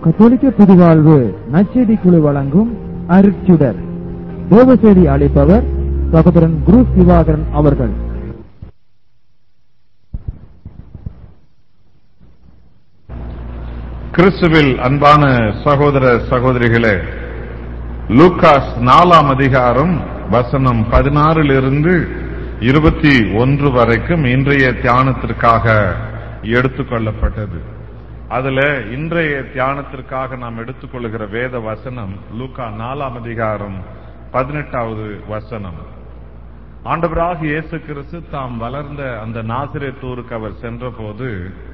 கத்தோலிக்க புதுவாழ்வு நச்செடி குழு வழங்கும் அருட்சுடர் தேவசேதி அளிப்பவர் சகோதரன் குரு சிவாகரன் அவர்கள் கிறிஸ்துவில் அன்பான சகோதர சகோதரிகளே லூகாஸ் நாலாம் அதிகாரம் வசனம் பதினாறிலிருந்து இருபத்தி ஒன்று வரைக்கும் இன்றைய தியானத்திற்காக எடுத்துக்கொள்ளப்பட்டது அதுல இன்றைய தியானத்திற்காக நாம் எடுத்துக்கொள்கிற வேத வசனம் லூகா நாலாம் அதிகாரம் பதினெட்டாவது வசனம் ஆண்டவராக இயேசு கிறிஸ்து தாம் வளர்ந்த அந்த நாசிரேத்தூருக்கு அவர் சென்றபோது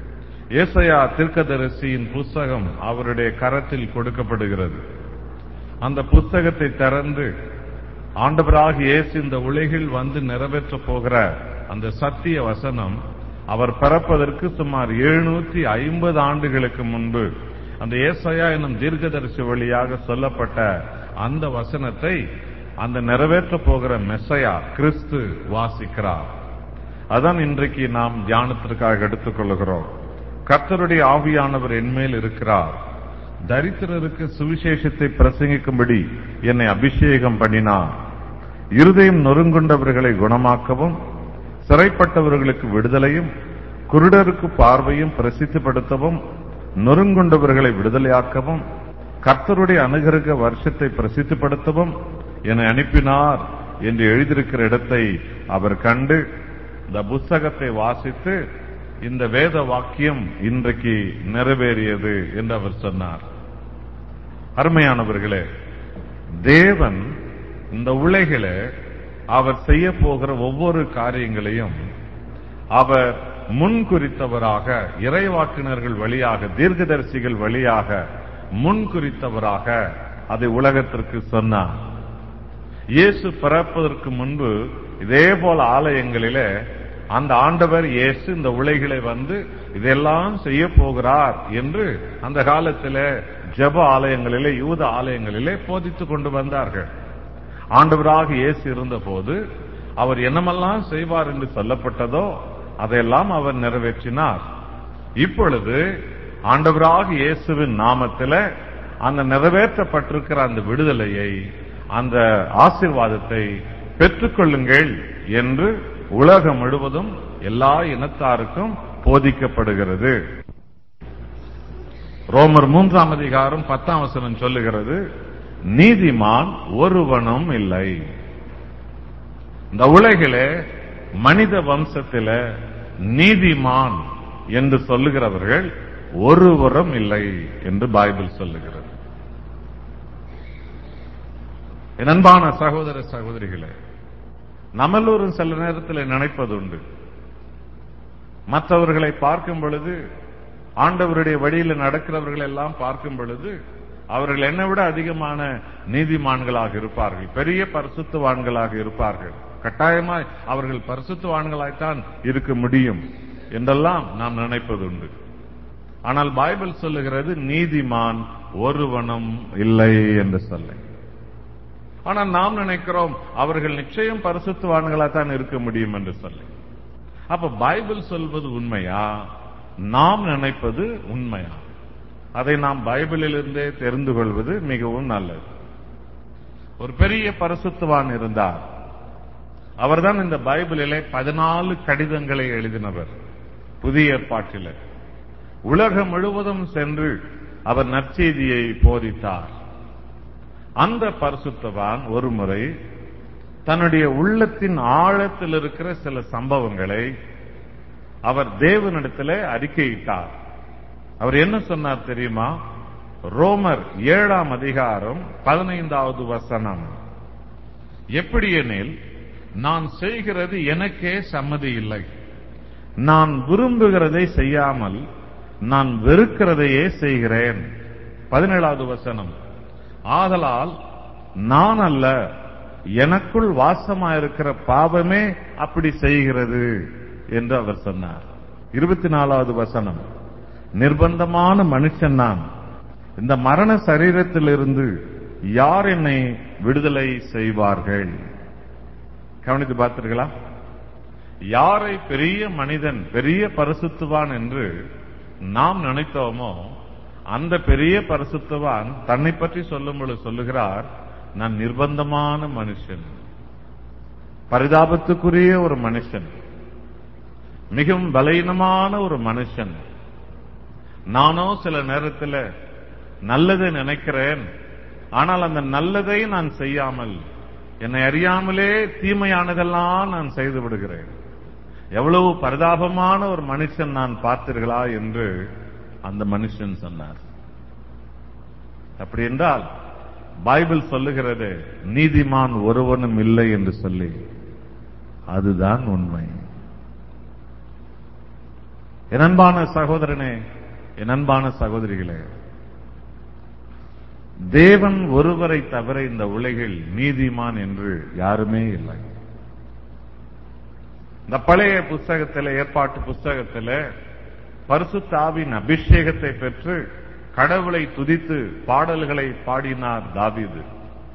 ஏசையா தீர்க்கதரிசியின் புஸ்தகம் அவருடைய கரத்தில் கொடுக்கப்படுகிறது அந்த புஸ்தகத்தை திறந்து ஆண்டவராக இயேசு இந்த உலகில் வந்து நிறைவேற்ற போகிற அந்த சத்திய வசனம் அவர் பிறப்பதற்கு சுமார் எழுநூற்றி ஐம்பது ஆண்டுகளுக்கு முன்பு அந்த ஏசையா என்னும் தீர்க்கதரிசி வழியாக சொல்லப்பட்ட அந்த வசனத்தை அந்த நிறைவேற்ற போகிற மெஸ்ஸையா கிறிஸ்து வாசிக்கிறார் அதான் இன்றைக்கு நாம் தியானத்திற்காக எடுத்துக்கொள்கிறோம் கர்த்தருடைய ஆவியானவர் என்மேல் இருக்கிறார் தரித்திரருக்கு சுவிசேஷத்தை பிரசங்கிக்கும்படி என்னை அபிஷேகம் பண்ணினார் இருதயம் நொறுங்குண்டவர்களை குணமாக்கவும் சிறைப்பட்டவர்களுக்கு விடுதலையும் குருடருக்கு பார்வையும் பிரசித்திப்படுத்தவும் நொறுங்குண்டவர்களை விடுதலையாக்கவும் கர்த்தருடைய அனுகிரக வருஷத்தை பிரசித்திப்படுத்தவும் என்னை அனுப்பினார் என்று எழுதியிருக்கிற இடத்தை அவர் கண்டு இந்த புஸ்தகத்தை வாசித்து இந்த வேத வாக்கியம் இன்றைக்கு நிறைவேறியது என்று அவர் சொன்னார் அருமையானவர்களே தேவன் இந்த உலகில அவர் செய்ய போகிற ஒவ்வொரு காரியங்களையும் அவர் முன்குறித்தவராக இறைவாக்கினர்கள் வழியாக தீர்க்கதரிசிகள் வழியாக முன்குறித்தவராக அதை உலகத்திற்கு சொன்னார் இயேசு பிறப்பதற்கு முன்பு இதே போல ஆலயங்களிலே அந்த ஆண்டவர் இயேசு இந்த உலகிலே வந்து இதெல்லாம் செய்ய போகிறார் என்று அந்த காலத்திலே ஜப ஆலயங்களிலே யூத ஆலயங்களிலே போதித்துக் கொண்டு வந்தார்கள் ஆண்டவராக இயேசு இருந்தபோது அவர் என்னமெல்லாம் செய்வார் என்று சொல்லப்பட்டதோ அதையெல்லாம் அவர் நிறைவேற்றினார் இப்பொழுது ஆண்டவராக இயேசுவின் நாமத்தில் அந்த நிறைவேற்றப்பட்டிருக்கிற அந்த விடுதலையை அந்த ஆசிர்வாதத்தை பெற்றுக்கொள்ளுங்கள் என்று உலகம் முழுவதும் எல்லா இனத்தாருக்கும் போதிக்கப்படுகிறது ரோமர் மூன்றாம் அதிகாரம் பத்தாம் வசனம் சொல்லுகிறது நீதிமான் ஒருவனும் இல்லை இந்த உலகிலே மனித வம்சத்தில நீதிமான் என்று சொல்லுகிறவர்கள் ஒருவரும் இல்லை என்று பைபிள் சொல்லுகிறது என் அன்பான சகோதர சகோதரிகளே நம்மளூரும் சில நேரத்தில் நினைப்பது உண்டு மற்றவர்களை பார்க்கும் பொழுது ஆண்டவருடைய வழியில் நடக்கிறவர்கள் எல்லாம் பார்க்கும் பொழுது அவர்கள் என்னை விட அதிகமான நீதிமான்களாக இருப்பார்கள் பெரிய பரிசுத்தவான்களாக இருப்பார்கள் கட்டாயமாய் அவர்கள் பரிசுத்தவான்களாய்த்தான் இருக்க முடியும் என்றெல்லாம் நாம் நினைப்பது உண்டு ஆனால் பைபிள் சொல்லுகிறது நீதிமான் ஒருவனும் இல்லை என்று சொல்ல ஆனால் நாம் நினைக்கிறோம் அவர்கள் நிச்சயம் பரிசுத்தவான்களாத்தான் இருக்க முடியும் என்று சொல்லி அப்ப பைபிள் சொல்வது உண்மையா நாம் நினைப்பது உண்மையா அதை நாம் பைபிளிலிருந்தே தெரிந்து கொள்வது மிகவும் நல்லது ஒரு பெரிய பரிசுத்தவான் இருந்தார் அவர்தான் இந்த பைபிளிலே பதினாலு கடிதங்களை எழுதினவர் புதிய ஏற்பாட்டில உலகம் முழுவதும் சென்று அவர் நற்செய்தியை போதித்தார் அந்த பரிசுத்தவான் ஒரு முறை தன்னுடைய உள்ளத்தின் ஆழத்தில் இருக்கிற சில சம்பவங்களை அவர் தேவனிடத்தில் அறிக்கையிட்டார் அவர் என்ன சொன்னார் தெரியுமா ரோமர் ஏழாம் அதிகாரம் பதினைந்தாவது வசனம் எப்படி எனில் நான் செய்கிறது எனக்கே சம்மதி இல்லை நான் விரும்புகிறதை செய்யாமல் நான் வெறுக்கிறதையே செய்கிறேன் பதினேழாவது வசனம் ஆதலால் நான் அல்ல எனக்குள் வாசமாயிருக்கிற பாவமே அப்படி செய்கிறது என்று அவர் சொன்னார் இருபத்தி நாலாவது வசனம் நிர்பந்தமான மனுஷன் நான் இந்த மரண சரீரத்திலிருந்து யார் என்னை விடுதலை செய்வார்கள் கவனித்து பார்த்தீர்களா யாரை பெரிய மனிதன் பெரிய பரிசுத்துவான் என்று நாம் நினைத்தோமோ அந்த பெரிய பரிசுத்தவான் தன்னை பற்றி சொல்லும் பொழுது சொல்லுகிறார் நான் நிர்பந்தமான மனுஷன் பரிதாபத்துக்குரிய ஒரு மனுஷன் மிகவும் பலவீனமான ஒரு மனுஷன் நானோ சில நேரத்தில் நல்லதை நினைக்கிறேன் ஆனால் அந்த நல்லதை நான் செய்யாமல் என்னை அறியாமலே தீமையானதெல்லாம் நான் செய்து விடுகிறேன் எவ்வளவு பரிதாபமான ஒரு மனுஷன் நான் பார்த்தீர்களா என்று அந்த மனுஷன் சொன்னார் அப்படி என்றால் பைபிள் சொல்லுகிறது நீதிமான் ஒருவனும் இல்லை என்று சொல்லி அதுதான் உண்மை என் அன்பான சகோதரனே என் அன்பான சகோதரிகளே தேவன் ஒருவரை தவிர இந்த உலகில் நீதிமான் என்று யாருமே இல்லை இந்த பழைய புஸ்தகத்தில் ஏற்பாட்டு புஸ்தகத்தில் பரிசுத்தாவின் அபிஷேகத்தை பெற்று கடவுளை துதித்து பாடல்களை பாடினார் தாவீது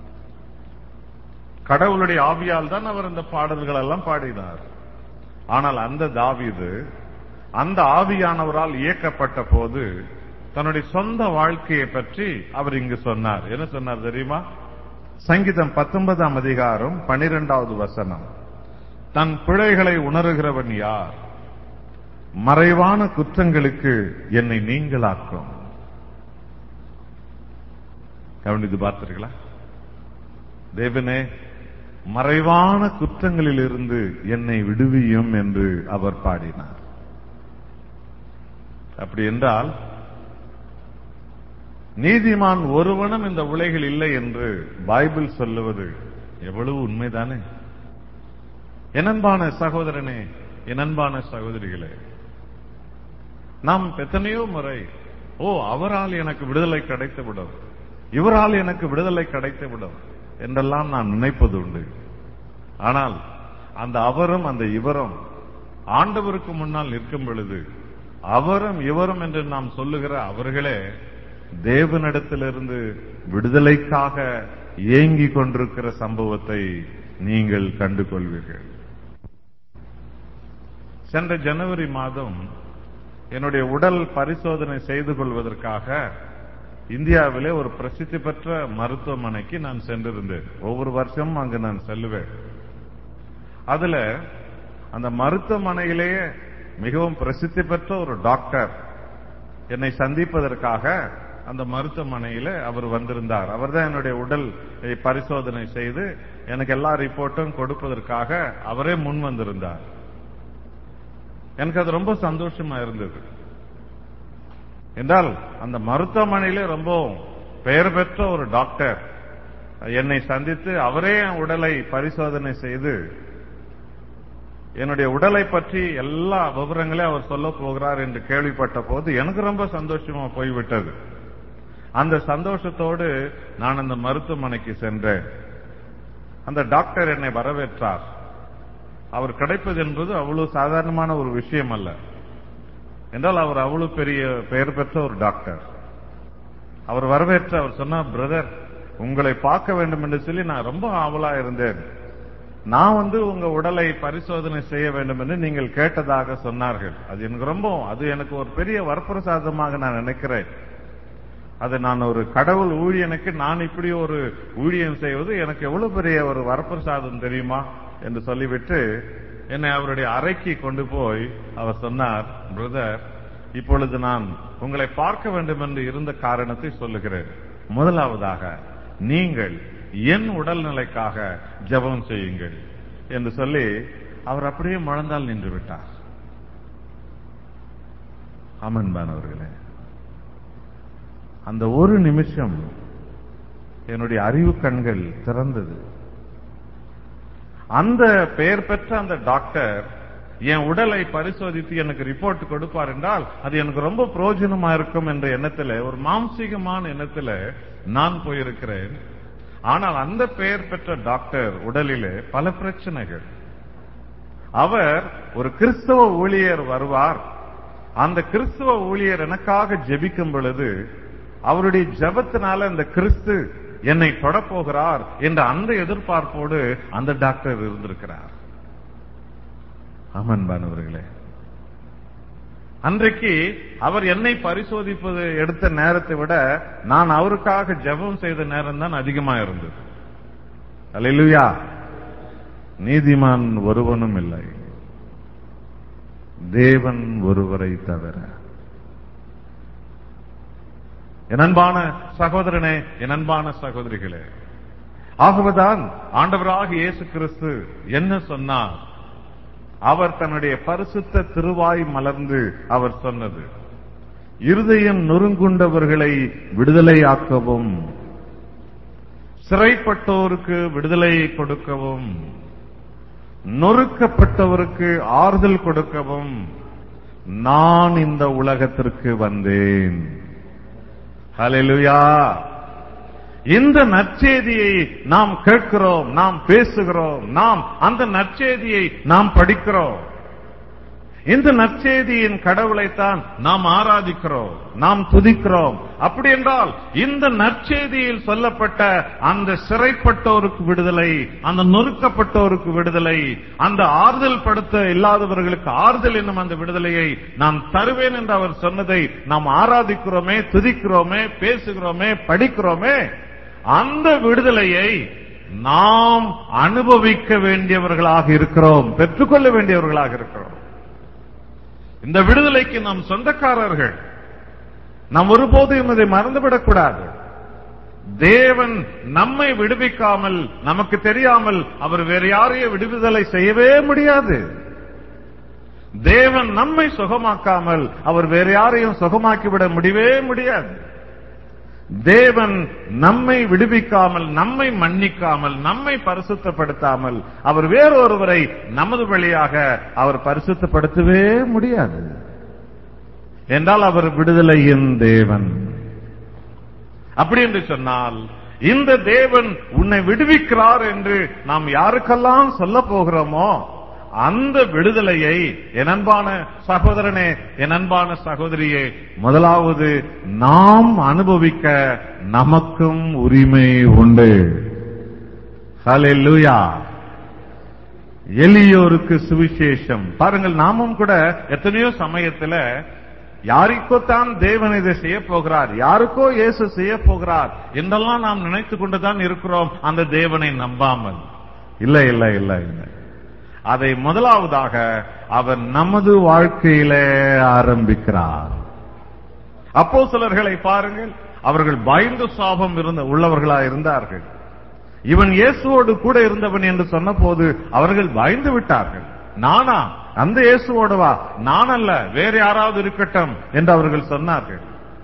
கடவுளுடைய ஆவியால் தான் அவர் அந்த பாடல்கள் எல்லாம் பாடினார் ஆனால் அந்த தாவீது அந்த ஆவியானவரால் இயக்கப்பட்ட போது தன்னுடைய சொந்த வாழ்க்கையை பற்றி அவர் இங்கு சொன்னார் என்ன சொன்னார் தெரியுமா சங்கீதம் பத்தொன்பதாம் அதிகாரம் பனிரெண்டாவது வசனம் தன் பிழைகளை உணர்கிறவன் யார் மறைவான குற்றங்களுக்கு என்னை நீங்களாக்கும் கவனித்து பார்த்தீர்களா தேவனே மறைவான குற்றங்களில் இருந்து என்னை விடுவியும் என்று அவர் பாடினார் அப்படி என்றால் நீதிமான் ஒருவனும் இந்த உலகில் இல்லை என்று பைபிள் சொல்லுவது எவ்வளவு உண்மைதானே எனன்பான சகோதரனே எனன்பான சகோதரிகளே நாம் எத்தனையோ முறை ஓ அவரால் எனக்கு விடுதலை கிடைத்து விடும் இவரால் எனக்கு விடுதலை கிடைத்து விடும் என்றெல்லாம் நான் நினைப்பது உண்டு ஆனால் அந்த அவரும் அந்த இவரும் ஆண்டவருக்கு முன்னால் நிற்கும் பொழுது அவரும் இவரும் என்று நாம் சொல்லுகிற அவர்களே தேவனிடத்திலிருந்து விடுதலைக்காக ஏங்கிக் கொண்டிருக்கிற சம்பவத்தை நீங்கள் கண்டு கொள்வீர்கள் சென்ற ஜனவரி மாதம் என்னுடைய உடல் பரிசோதனை செய்து கொள்வதற்காக இந்தியாவிலே ஒரு பிரசித்தி பெற்ற மருத்துவமனைக்கு நான் சென்றிருந்தேன் ஒவ்வொரு வருஷமும் அங்கு நான் செல்லுவேன் அதுல அந்த மருத்துவமனையிலேயே மிகவும் பிரசித்தி பெற்ற ஒரு டாக்டர் என்னை சந்திப்பதற்காக அந்த மருத்துவமனையில அவர் வந்திருந்தார் அவர் தான் என்னுடைய உடல் பரிசோதனை செய்து எனக்கு எல்லா ரிப்போர்ட்டும் கொடுப்பதற்காக அவரே முன் வந்திருந்தார் எனக்கு அது ரொம்ப சந்தோஷமா இருந்தது என்றால் அந்த மருத்துவமனையிலே ரொம்ப பெயர் பெற்ற ஒரு டாக்டர் என்னை சந்தித்து அவரே என் உடலை பரிசோதனை செய்து என்னுடைய உடலை பற்றி எல்லா விவரங்களையும் அவர் சொல்ல போகிறார் என்று கேள்விப்பட்ட போது எனக்கு ரொம்ப சந்தோஷமா போய்விட்டது அந்த சந்தோஷத்தோடு நான் அந்த மருத்துவமனைக்கு சென்றேன் அந்த டாக்டர் என்னை வரவேற்றார் அவர் கிடைப்பது என்பது அவ்வளவு சாதாரணமான ஒரு விஷயம் அல்ல என்றால் அவர் அவ்வளவு பெரிய பெயர் பெற்ற ஒரு டாக்டர் அவர் வரவேற்ற அவர் சொன்னார் பிரதர் உங்களை பார்க்க வேண்டும் என்று சொல்லி நான் ரொம்ப ஆவலா இருந்தேன் நான் வந்து உங்க உடலை பரிசோதனை செய்ய வேண்டும் என்று நீங்கள் கேட்டதாக சொன்னார்கள் அது எனக்கு ரொம்ப அது எனக்கு ஒரு பெரிய வரப்பிரசாதமாக நான் நினைக்கிறேன் அது நான் ஒரு கடவுள் ஊழியனுக்கு நான் இப்படி ஒரு ஊழியம் செய்வது எனக்கு எவ்வளவு பெரிய ஒரு வரப்பிரசாதம் தெரியுமா என்று சொல்லிவிட்டு என்னை அவருடைய அறைக்கு கொண்டு போய் அவர் சொன்னார் பிரதர் இப்பொழுது நான் உங்களை பார்க்க வேண்டும் என்று இருந்த காரணத்தை சொல்லுகிறேன் முதலாவதாக நீங்கள் என் உடல்நிலைக்காக ஜெபம் செய்யுங்கள் என்று சொல்லி அவர் அப்படியே முழந்தால் நின்று விட்டார் அமன்பானவர்களே அந்த ஒரு நிமிஷம் என்னுடைய அறிவு கண்கள் திறந்தது அந்த பெயர் பெற்ற அந்த டாக்டர் என் உடலை பரிசோதித்து எனக்கு ரிப்போர்ட் கொடுப்பார் என்றால் அது எனக்கு ரொம்ப பிரயோஜனமா இருக்கும் என்ற எண்ணத்துல ஒரு மாம்சீகமான எண்ணத்துல நான் போயிருக்கிறேன் ஆனால் அந்த பெயர் பெற்ற டாக்டர் உடலிலே பல பிரச்சனைகள் அவர் ஒரு கிறிஸ்தவ ஊழியர் வருவார் அந்த கிறிஸ்தவ ஊழியர் எனக்காக ஜெபிக்கும் பொழுது அவருடைய ஜெபத்தினால இந்த கிறிஸ்து என்னை தொடப்போகிறார் என்ற அந்த எதிர்பார்ப்போடு அந்த டாக்டர் இருந்திருக்கிறார் அமன்பானவர்களே அன்றைக்கு அவர் என்னை பரிசோதிப்பது எடுத்த நேரத்தை விட நான் அவருக்காக ஜெபம் செய்த நேரம் தான் அதிகமா இருந்தது அல்லேலூயா நீதிமான் ஒருவனும் இல்லை தேவன் ஒருவரை தவிர என் அன்பான சகோதரனே என் அன்பான சகோதரிகளே ஆகவேதான் ஆண்டவராக இயேசு கிறிஸ்து என்ன சொன்னார் அவர் தன்னுடைய பரிசுத்த திருவாய் மலர்ந்து அவர் சொன்னது இருதயம் நொறுங்குண்டவர்களை விடுதலையாக்கவும் சிறைப்பட்டோருக்கு விடுதலை கொடுக்கவும் நொறுக்கப்பட்டவருக்கு ஆறுதல் கொடுக்கவும் நான் இந்த உலகத்திற்கு வந்தேன் ஹalleluya இந்த நற்செய்தியை நாம் கேட்கிறோம் நாம் பேசுகிறோம் நாம் அந்த நற்செய்தியை நாம் படிக்கிறோம் இந்த நற்செய்தியின் கடவுளைத்தான் நாம் ஆராதிக்கிறோம் நாம் துதிக்கிறோம் அப்படி என்றால் இந்த நற்செய்தியில் சொல்லப்பட்ட அந்த சிறைப்பட்டோருக்கு விடுதலை அந்த நொறுக்கப்பட்டோருக்கு விடுதலை அந்த ஆறுதல் படுத்த இல்லாதவர்களுக்கு ஆறுதல் என்னும் அந்த விடுதலையை நான் தருவேன் என்று அவர் சொன்னதை நாம் ஆராதிக்கிறோமே துதிக்கிறோமே பேசுகிறோமே படிக்கிறோமே அந்த விடுதலையை நாம் அனுபவிக்க வேண்டியவர்களாக இருக்கிறோம் பெற்றுக்கொள்ள வேண்டியவர்களாக இருக்கிறோம் இந்த விடுதலைக்கு நாம் சொந்தக்காரர்கள் நாம் ஒருபோதும் இதை மறந்துவிடக்கூடாது தேவன் நம்மை விடுவிக்காமல் நமக்கு தெரியாமல் அவர் வேறு யாரையும் விடுவிதலை செய்யவே முடியாது தேவன் நம்மை சுகமாக்காமல் அவர் வேறு யாரையும் சுகமாக்கிவிட முடியவே முடியாது தேவன் நம்மை விடுவிக்காமல் நம்மை மன்னிக்காமல் நம்மை பரிசுத்தப்படுத்தாமல் அவர் வேறொருவரை நமது வழியாக அவர் பரிசுத்தப்படுத்தவே முடியாது என்றால் அவர் விடுதலையின் தேவன் அப்படி என்று சொன்னால் இந்த தேவன் உன்னை விடுவிக்கிறார் என்று நாம் யாருக்கெல்லாம் சொல்ல போகிறோமோ அந்த விடுதலையை என் அன்பான சகோதரனே என் அன்பான சகோதரியே முதலாவது நாம் அனுபவிக்க நமக்கும் உரிமை உண்டு ஹalleluya எளியோருக்கு சுவிசேஷம் பாருங்கள் நாமும் கூட எத்தனையோ சமயத்துல யாருக்கோ தான் தேவன் இதை செய்ய போகிறார் யாருக்கோ இயேசு செய்ய போகிறார் என்றெல்லாம் நாம் நினைத்துக் கொண்டுதான் இருக்கிறோம் அந்த தேவனை நம்பாமல் இல்ல இல்ல இல்ல இல்ல அதை முதலாவதாக அவர் நமது வாழ்க்கையிலே ஆரம்பிக்கிறார் அப்போ சிலர்களை பாருங்கள் அவர்கள் பயந்து சாபம் இருந்த உள்ளவர்களா இருந்தார்கள் இவன் இயேசுவோடு கூட இருந்தவன் என்று சொன்னபோது அவர்கள் பயந்து விட்டார்கள் நானா அந்த இயேசுவோடு வா நான் அல்ல வேற யாராவது இருக்கட்டும் என்று அவர்கள் சொன்னார்கள்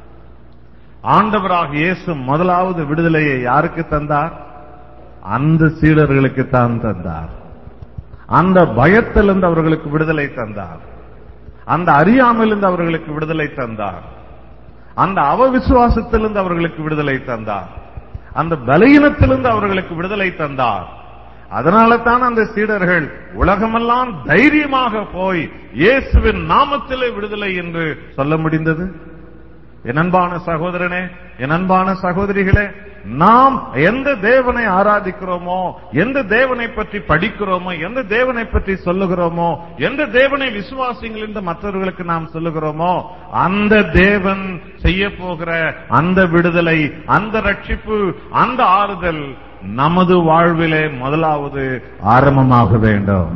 ஆண்டவராக இயேசு முதலாவது விடுதலையை யாருக்கு தந்தார் அந்த சீடர்களுக்கு தான் தந்தார் அந்த பயத்திலிருந்து அவர்களுக்கு விடுதலை தந்தார் அந்த அறியாமையிலிருந்து அவர்களுக்கு விடுதலை தந்தார் அந்த அவவிசுவாசத்திலிருந்து அவர்களுக்கு விடுதலை தந்தார் அந்த பலகீனத்திலிருந்து அவர்களுக்கு விடுதலை தந்தார் அதனால தான் அந்த சீடர்கள் உலகமெல்லாம் தைரியமாக போய் இயேசுவின் நாமத்திலே விடுதலை என்று சொல்ல முடிந்தது என் அன்பான சகோதரனே என் அன்பான சகோதரிகளே நாம் எந்த தேவனை ஆராதிக்கிறோமோ எந்த தேவனை பற்றி படிக்கிறோமோ எந்த தேவனை பற்றி சொல்லுகிறோமோ எந்த தேவனை விசுவாசிங்கள் என்று மற்றவர்களுக்கு நாம் சொல்லுகிறோமோ அந்த தேவன் செய்ய போகிற அந்த விடுதலை அந்த ரட்சிப்பு அந்த ஆறுதல் நமது வாழ்விலே முதலாவது ஆரம்பமாக வேண்டும்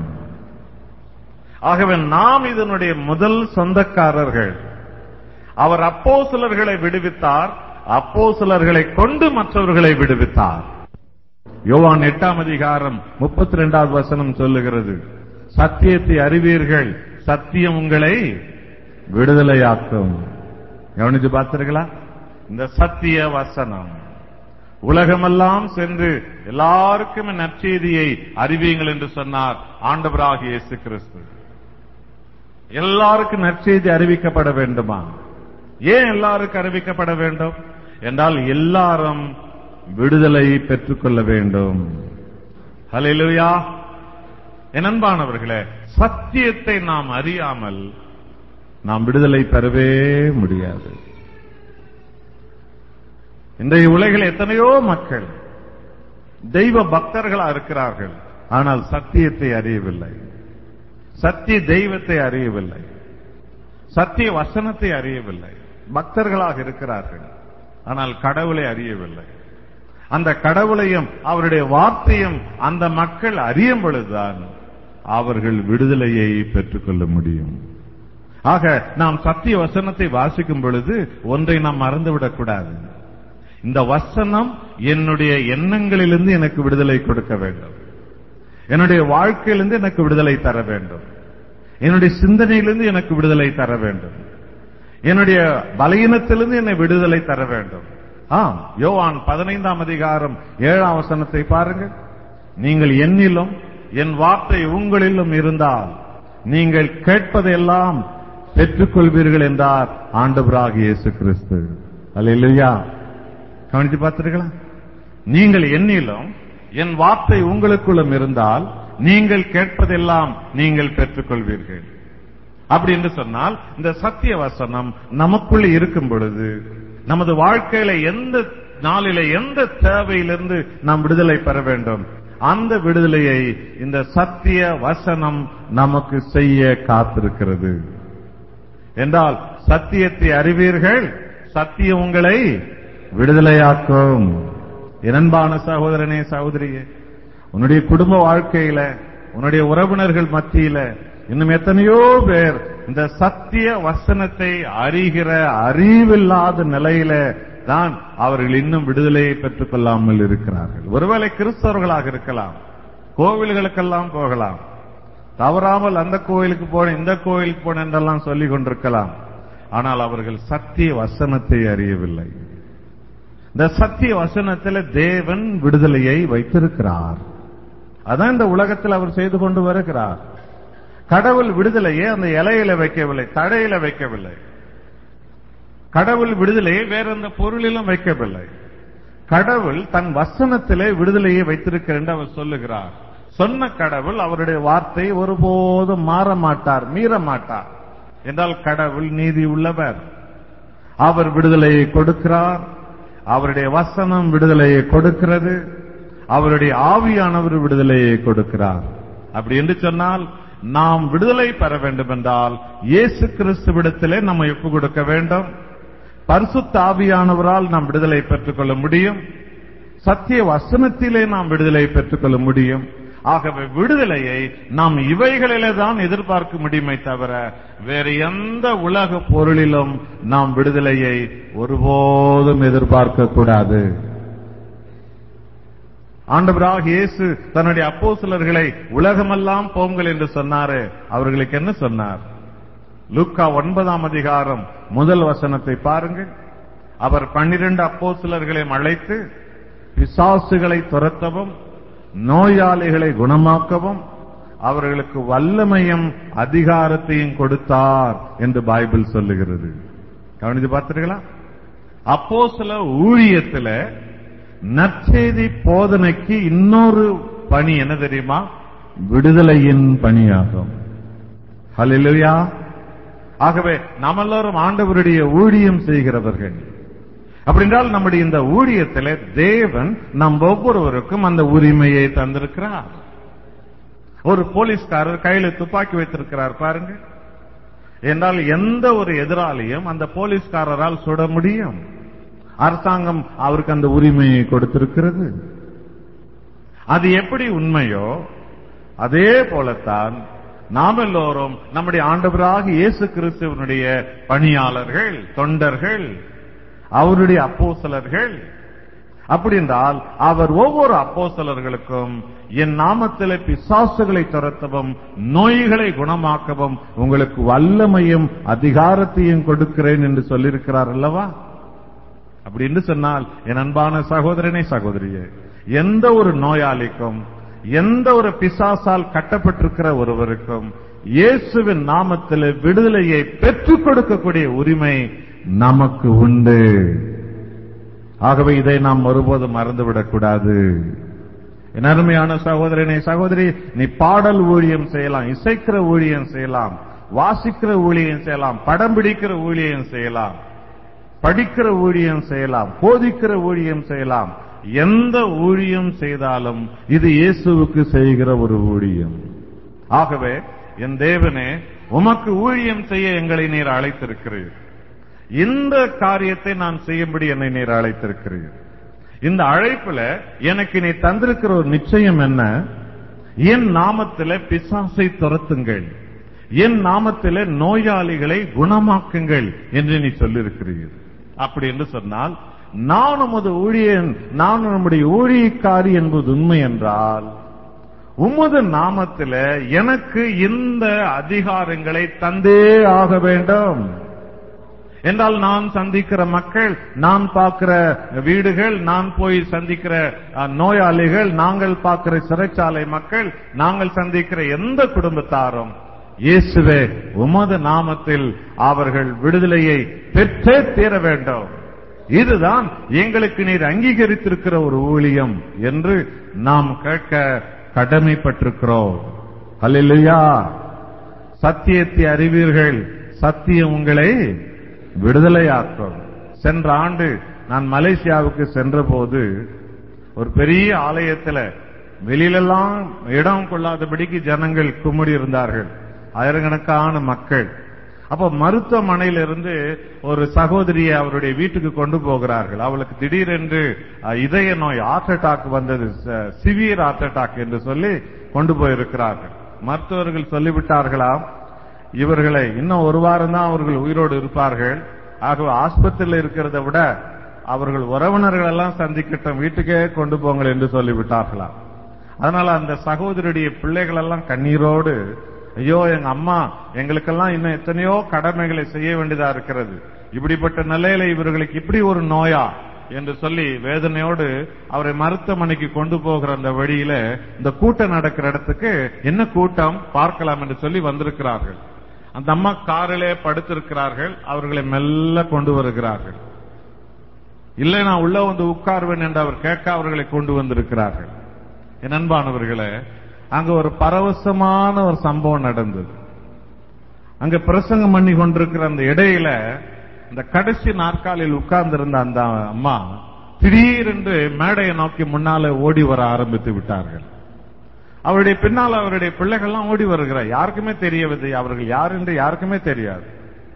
ஆகவே நாம் இதனுடைய முதல் சொந்தக்காரர்கள் அவர் அப்போ சிலர்களை விடுவித்தார் அப்போ சிலர்களை கொண்டு மற்றவர்களை விடுவித்தார் யோவான் எட்டாம் அதிகாரம் முப்பத்தி ரெண்டாவது வசனம் சொல்லுகிறது சத்தியத்தை அறிவீர்கள் சத்தியம் உங்களை விடுதலையாக்கும் கவனித்து பார்த்தீர்களா இந்த சத்திய வசனம் உலகமெல்லாம் சென்று எல்லாருக்கும் நற்செய்தியை அறிவியுங்கள் என்று சொன்னார் ஆண்டவராக இயேசு கிறிஸ்து எல்லாருக்கும் நற்செய்தி அறிவிக்கப்பட வேண்டுமா ஏன் எல்லாருக்கும் அறிவிக்கப்பட வேண்டும் என்றால் எல்லாரும் விடுதலை பெற்றுக்கொள்ள வேண்டும் ஹalleluya என் அன்பானவர்களே சத்தியத்தை நாம் அறியாமல் நாம் விடுதலை பெறவே முடியாது இன்றைய உலகில் எத்தனையோ மக்கள் தெய்வ பக்தர்களா இருக்கிறார்கள் ஆனால் சத்தியத்தை அறியவில்லை சத்திய தெய்வத்தை அறியவில்லை சத்திய வசனத்தை அறியவில்லை பக்தர்களாக இருக்கிறார்கள் ஆனால் கடவுளை அறியவில்லை அந்த கடவுளையும் அவருடைய வார்த்தையும் அந்த மக்கள் அறியும் பொழுதுதான் அவர்கள் விடுதலையை பெற்றுக்கொள்ள முடியும் ஆக நாம் சத்திய வசனத்தை வாசிக்கும் பொழுது ஒன்றை நாம் மறந்துவிடக் கூடாது இந்த வசனம் என்னுடைய எண்ணங்களிலிருந்து எனக்கு விடுதலை கொடுக்க வேண்டும் என்னுடைய வாழ்க்கையிலிருந்து எனக்கு விடுதலை தர வேண்டும் என்னுடைய சிந்தனையிலிருந்து எனக்கு விடுதலை தர வேண்டும் என்னுடைய பலகீனத்திலிருந்து என்னை விடுதலை தர வேண்டும் ஆம் யோவான் பதினைந்தாம் அதிகாரம் ஏழாம் வசனத்தை பாருங்கள் நீங்கள் என்னிலும் என் வார்த்தை உங்களிலும் இருந்தால் நீங்கள் கேட்பதையெல்லாம் பெற்றுக்கொள்வீர்கள் என்றார் ஆண்டவராக இயேசு கிறிஸ்து அல்லையா கவனித்து பார்த்திருக்கலாம் நீங்கள் என்னிலும் என் வார்த்தை உங்களுக்குள்ளும் இருந்தால் நீங்கள் கேட்பதெல்லாம் நீங்கள் பெற்றுக்கொள்வீர்கள் அப்படி என்று சொன்னால் இந்த சத்திய வசனம் நமக்குள்ள இருக்கும் பொழுது நமது வாழ்க்கையில எந்த நாளில எந்த தேவையிலிருந்து நாம் விடுதலை பெற வேண்டும் அந்த விடுதலையை இந்த சத்திய வசனம் நமக்கு செய்ய காத்திருக்கிறது என்றால் சத்தியத்தை அறிவீர்கள் சத்தியம் உங்களை விடுதலையாக்கும் இரண்பான சகோதரனே சகோதரியே உன்னுடைய குடும்ப வாழ்க்கையில உன்னுடைய உறவினர்கள் மத்தியில இன்னும் எத்தனையோ பேர் இந்த சத்திய வசனத்தை அறிகிற அறிவில்லாத நிலையில தான் அவர்கள் இன்னும் விடுதலையை பெற்றுக் கொள்ளாமல் இருக்கிறார்கள் ஒருவேளை கிறிஸ்தவர்களாக இருக்கலாம் கோவில்களுக்கெல்லாம் போகலாம் தவறாமல் அந்த கோயிலுக்கு போன இந்த கோயிலுக்கு போன என்றெல்லாம் சொல்லிக் கொண்டிருக்கலாம் ஆனால் அவர்கள் சத்திய வசனத்தை அறியவில்லை இந்த சத்திய வசனத்தில் தேவன் விடுதலையை வைத்திருக்கிறார் அதான் இந்த உலகத்தில் அவர் செய்து கொண்டு வருகிறார் கடவுள் விடுதலையை அந்த இலையில வைக்கவில்லை தடையில வைக்கவில்லை கடவுள் விடுதலையை வேற எந்த பொருளிலும் வைக்கவில்லை கடவுள் தன் வசனத்திலே விடுதலையை வைத்திருக்கிறார் என்று அவர் சொல்லுகிறார் சொன்ன கடவுள் அவருடைய வார்த்தை ஒருபோதும் மாற மாட்டார் மீற மாட்டார் என்றால் கடவுள் நீதி உள்ளவர் அவர் விடுதலையை கொடுக்கிறார் அவருடைய வசனம் விடுதலையை கொடுக்கிறது அவருடைய ஆவியானவர் விடுதலையை கொடுக்கிறார் அப்படி என்று சொன்னால் நாம் விடுதலை பெற வேண்டும் என்றால் இயேசு கிறிஸ்துவிடத்திலே நம்ம ஒப்பு கொடுக்க வேண்டும் பரிசுத்த ஆவியானவரால் நாம் விடுதலை பெற்றுக்கொள்ள முடியும் சத்திய வசனத்திலே நாம் விடுதலை பெற்றுக்கொள்ள முடியும் ஆகவே விடுதலையை நாம் இவைகளிலே தான் எதிர்பார்க்க முடியுமே தவிர வேறு எந்த உலக பொருளிலும் நாம் விடுதலையை ஒருபோதும் எதிர்பார்க்க கூடாது ஆண்டவராக இயேசு தன்னுடைய அப்போஸ்தலர்களை உலகமெல்லாம் போங்கள் என்று சொன்னாரு அவர்களுக்கு என்ன சொன்னார் லூக்கா ஒன்பதாம் அதிகாரம் முதல் வசனத்தை பாருங்கள் அவர் பன்னிரண்டு அப்போஸ்தலர்களை அழைத்து பிசாசுகளை துரத்தவும் நோயாளிகளை குணமாக்கவும் அவர்களுக்கு வல்லமையும் அதிகாரத்தையும் கொடுத்தார் என்று பைபிள் சொல்லுகிறது கவனித்து பார்த்தீர்களா அப்போ சில ஊழியத்துல நற்செய்தி போதனைக்கு இன்னொரு பணி என்ன தெரியுமா விடுதலையின் பணியாகும் ஹalleluya ஆகவே நாம் எல்லாரும் ஆண்டவருடைய ஊழியம் செய்கிறவர்கள் அப்படின்றால் நம்முடைய இந்த ஊழியத்தில் தேவன் நம் ஒவ்வொருவருக்கும் அந்த உரிமையை தந்திருக்கிறார் ஒரு போலீஸ்காரர் கையில துப்பாக்கி வைத்திருக்கிறார் பாருங்க என்றால் எந்த ஒரு எதிராளியும் அந்த போலீஸ்காரரால் சுட முடியும் அரசாங்கம் அவருக்கு அந்த உரிமையை கொடுத்திருக்கிறது அது எப்படி உண்மையோ அதே போலத்தான் நாம் எல்லோரும் நம்முடைய ஆண்டவராக இயேசு கிறிஸ்துவனுடைய பணியாளர்கள் தொண்டர்கள் அவருடைய அப்போசலர்கள் அப்படி என்றால் அவர் ஒவ்வொரு அப்போசலர்களுக்கும் என் நாமத்தில் பிசாசுகளை துரத்தவும் நோய்களை குணமாக்கவும் உங்களுக்கு வல்லமையும் அதிகாரத்தையும் கொடுக்கிறேன் என்று சொல்லியிருக்கிறார் அல்லவா அப்படி என்று சொன்னால் என் அன்பான சகோதரனே சகோதரியே எந்த ஒரு நோயாளிக்கும் எந்த ஒரு பிசாசால் கட்டப்பட்டிருக்கிற ஒருவருக்கும் இயேசுவின் நாமத்தில் விடுதலையை பெற்றுக் கொடுக்கக்கூடிய உரிமை நமக்கு உண்டு ஆகவே இதை நாம் ஒருபோதும் மறந்துவிடக் கூடாது என் அருமையான சகோதரனே சகோதரி நீ பாடல் ஊழியம் செய்யலாம் இசைக்கிற ஊழியம் செய்யலாம் வாசிக்கிற ஊழியம் செய்யலாம் படம் பிடிக்கிற ஊழியம் செய்யலாம் படிக்கிற ஊழியம் செய்யலாம் போதிக்கிற ஊழியம் செய்யலாம் எந்த ஊழியம் செய்தாலும் இது இயேசுவுக்கு செய்கிற ஒரு ஊழியம் ஆகவே என் தேவனே உமக்கு ஊழியம் செய்ய எங்களை நீர் அழைத்திருக்கிறீர் இந்த காரியத்தை நான் செய்யும்படி என்னை நீர் அழைத்திருக்கிறீர் இந்த அழைப்புல எனக்கு நீ தந்திருக்கிற ஒரு நிச்சயம் என்ன என் நாமத்தில பிசாசை துரத்துங்கள் என் நாமத்தில நோயாளிகளை குணமாக்குங்கள் என்று நீ சொல்லியிருக்கிறீர் அப்படி என்று சொன்னால் நான் உமது ஊழியன் நான் நம்முடைய ஊழியக்காரி என்பது உண்மை என்றால் உமது நாமத்தில எனக்கு இந்த அதிகாரங்களை தந்தே ஆக வேண்டும் என்றால் நான் சந்திக்கிற மக்கள் நான் பார்க்கிற வீடுகள் நான் போய் சந்திக்கிற அஹ், நோயாளிகள் நாங்கள் பார்க்கிற சிறைச்சாலை மக்கள் நாங்கள் சந்திக்கிற எந்த குடும்பத்தாரும் இயேசுவே உமது நாமத்தில் அவர்கள் விடுதலையை பெற்றே தீர வேண்டும் இதுதான் எங்களுக்கு நீர் அங்கீகரித்திருக்கிற ஒரு ஊழியம் என்று நாம் கேட்க கடமைப்பட்டிருக்கிறோம் அல்லேலூயா சத்தியத்தை அறிவீர்கள் சத்தியம் உங்களை விடுதலையாக்கும் சென்ற ஆண்டு நான் மலேசியாவுக்கு சென்றபோது ஒரு பெரிய ஆலயத்துல வெளியிலெல்லாம் இடம் கொள்ளாதபடிக்கு ஜனங்கள் கும்முடி இருந்தார்கள் ஆயிரக்கணக்கான மக்கள் அப்ப மருத்துவமனையிலிருந்து ஒரு சகோதரியை அவருடைய வீட்டுக்கு கொண்டு போகிறார்கள் அவளுக்கு திடீரென்று அஹ், இதய நோய் ஹார்ட் அட்டாக் வந்தது சிவியர் ஹார்ட் அட்டாக் என்று சொல்லி கொண்டு போயிருக்கிறார்கள் மருத்துவர்கள் சொல்லிவிட்டார்களாம் இவர்களை இன்னும் ஒரு வாரம் தான் அவர்கள் உயிரோடு இருப்பார்கள் ஆகவே ஆஸ்பத்திரியில் இருக்கிறதை விட அவர்கள் உறவினர்கள் எல்லாம் சந்திக்கட்டும் வீட்டுக்கே கொண்டு போங்கள் என்று சொல்லிவிட்டார்களாம் அதனால அந்த சகோதரியுடைய பிள்ளைகள் எல்லாம் கண்ணீரோடு ஐயோ எங்க அம்மா எங்களுக்கெல்லாம் இன்னும் எத்தனையோ கடமைகளை செய்ய வேண்டியதா இருக்கிறது இப்படிப்பட்ட நிலையில இவர்களுக்கு இப்படி ஒரு நோயா என்று சொல்லி வேதனையோடு அவரை மருத்துவமனைக்கு கொண்டு போகிற அந்த வழியில இந்த கூட்டம் நடக்கிற இடத்துக்கு என்ன கூட்டம் பார்க்கலாம் என்று சொல்லி வந்திருக்கிறார்கள் அந்த அம்மா காரிலே படுத்திருக்கிறார்கள் அவர்களை மெல்ல கொண்டு வருகிறார்கள் இல்லை நான் உள்ள வந்து உட்கார்வேன் என்று அவர் கேட்க அவர்களை கொண்டு வந்திருக்கிறார்கள் என் அன்பானவர்களே அங்க ஒரு பரவசமான ஒரு சம்பவம் நடந்தது அங்க பிரசங்கம் பண்ணி கொண்டிருக்கிற அந்த இடையில இந்த கடைசி நாற்காலில் உட்கார்ந்திருந்த அந்த அம்மா திடீரென்று மேடையை நோக்கி முன்னால ஓடி வர ஆரம்பித்து விட்டார்கள் அவருடைய பின்னால் அவருடைய பிள்ளைகள்லாம் ஓடி வருகிறார் யாருக்குமே தெரியவில்லை அவர்கள் யார் என்று யாருக்குமே தெரியாது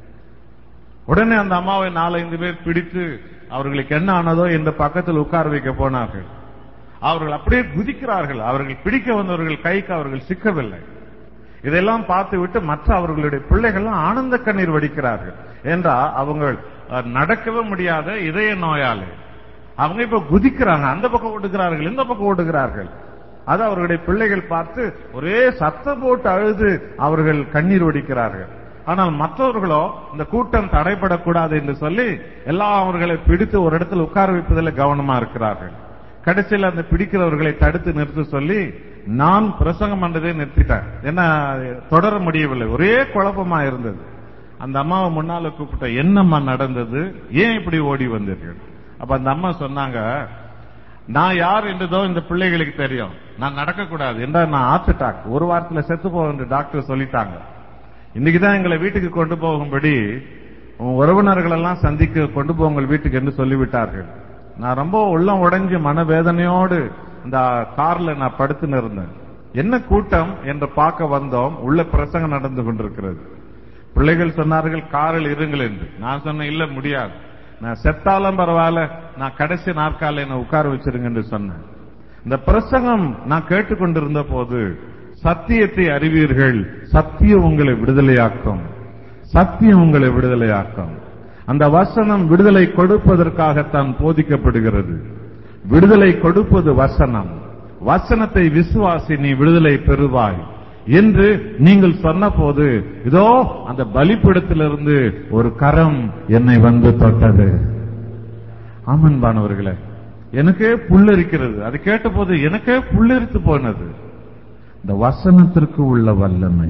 உடனே அந்த அம்மாவை நாலஞ்சு பேர் பிடித்து அவர்களுக்கு என்ன ஆனதோ இந்த பக்கத்தில் உட்கார வைக்க போனார்கள் அவர்கள் அப்படியே குதிக்கிறார்கள் அவர்கள் பிடிக்க வந்தவர்கள் கைக்கு அவர்கள் சிக்கவில்லை இதெல்லாம் பார்த்து விட்டு மற்ற அவர்களுடைய பிள்ளைகள்லாம் ஆனந்த கண்ணீர் வடிக்கிறார்கள் என்றா அவங்க அஹ், நடக்கவே முடியாத இதய நோயாளி அவங்க இப்ப குதிக்கிறாங்க அந்த பக்கம் ஓடுகிறார்கள் இந்த பக்கம் ஓடுகிறார்கள் அது அவர்களுடைய பிள்ளைகள் பார்த்து ஒரே சத்தம் போட்டு அழுது அவர்கள் கண்ணீர் வடிக்கிறார்கள் ஆனால் மற்றவர்களோ இந்த கூட்டம் தடைபடக்கூடாது என்று சொல்லி எல்லாம் அவர்களை பிடித்து ஒரு இடத்துல உட்கார வைப்பதில் கவனமா இருக்கிறார்கள் கடைசியில் அந்த பிடிக்கிறவர்களை தடுத்து நிறுத்த சொல்லி நான் பிரசங்கம் பண்றதே நிறுத்திட்டேன் ஏன்னா தொடர முடியவில்லை ஒரே குழப்பமா இருந்தது அந்த அம்மாவை முன்னால கூப்பிட்ட என்னம்மா நடந்தது ஏன் இப்படி ஓடி வந்தீர்கள் அப்ப அந்த அம்மா சொன்னாங்க நான் யார் என்றதோ இந்த பிள்ளைகளுக்கு தெரியும் நான் நடக்கக்கூடாது என்றா நான் ஹார்ட் அட்டாக் ஒரு வாரத்துல செத்து போக டாக்டர் சொல்லிட்டாங்க இன்னைக்குதான் எங்களை வீட்டுக்கு கொண்டு போகும்படி உன் உறவினர்கள் எல்லாம் சந்திக்க கொண்டு போங்கள் வீட்டுக்கு என்று சொல்லிவிட்டார்கள் நான் ரொம்ப உள்ளம் உடைஞ்சு மனவேதனையோடு இந்த கார்ல நான் படுத்துன்னு இருந்தேன் என்ன கூட்டம் என்று பார்க்க வந்தோம் உள்ள பிரசங்கம் நடந்து கொண்டிருக்கிறது பிள்ளைகள் சொன்னார்கள் காரில் இருங்கள் என்று நான் சொன்னேன் இல்ல முடியாது நான் செத்தாலும் பரவாயில்ல நான் கடைசி நாற்கால என்ன உட்கார வச்சிருங்க என்று சொன்னேன் இந்த பிரசங்கம் நான் கேட்டுக்கொண்டிருந்த போது சத்தியத்தை அறிவீர்கள் சத்தியம் உங்களை விடுதலையாக்கும் சத்தியம் உங்களை விடுதலையாக்கும் அந்த வசனம் விடுதலை கொடுப்பதற்காகத்தான் போதிக்கப்படுகிறது விடுதலை கொடுப்பது வசனம் வசனத்தை விசுவாசி நீ விடுதலை பெறுவாய் என்று நீங்கள் சொன்னபோது இதோ அந்த பலிப்பிடத்திலிருந்து ஒரு கரம் என்னை வந்து தொட்டது ஆமன்பானவர்களே எனக்கே புல்லரிக்கிறது அது கேட்டபோது எனக்கே புல்லரித்து போனது இந்த வசனத்திற்கு உள்ள வல்லமை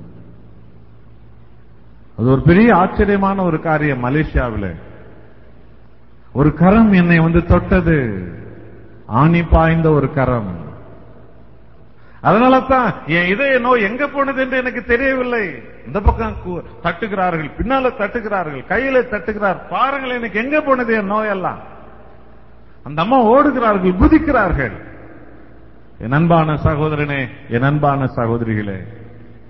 அது ஒரு பெரிய ஆச்சரியமான ஒரு காரியம் மலேசியாவில் ஒரு கரம் என்னை வந்து தொட்டது ஆணி பாய்ந்த ஒரு கரம் அதனால தான் என் இதய நோய் எங்க போனது என்று எனக்கு தெரியவில்லை இந்த பக்கம் கு- தட்டுகிறார்கள் பின்னால தட்டுகிறார்கள் கையில தட்டுகிறார் பாருங்கள் எனக்கு எங்க போனது என் நோயெல்லாம் அந்த அம்மா ஓடுகிறார்கள் குதிக்கிறார்கள் என் அன்பான சகோதரனே என் அன்பான சகோதரிகளே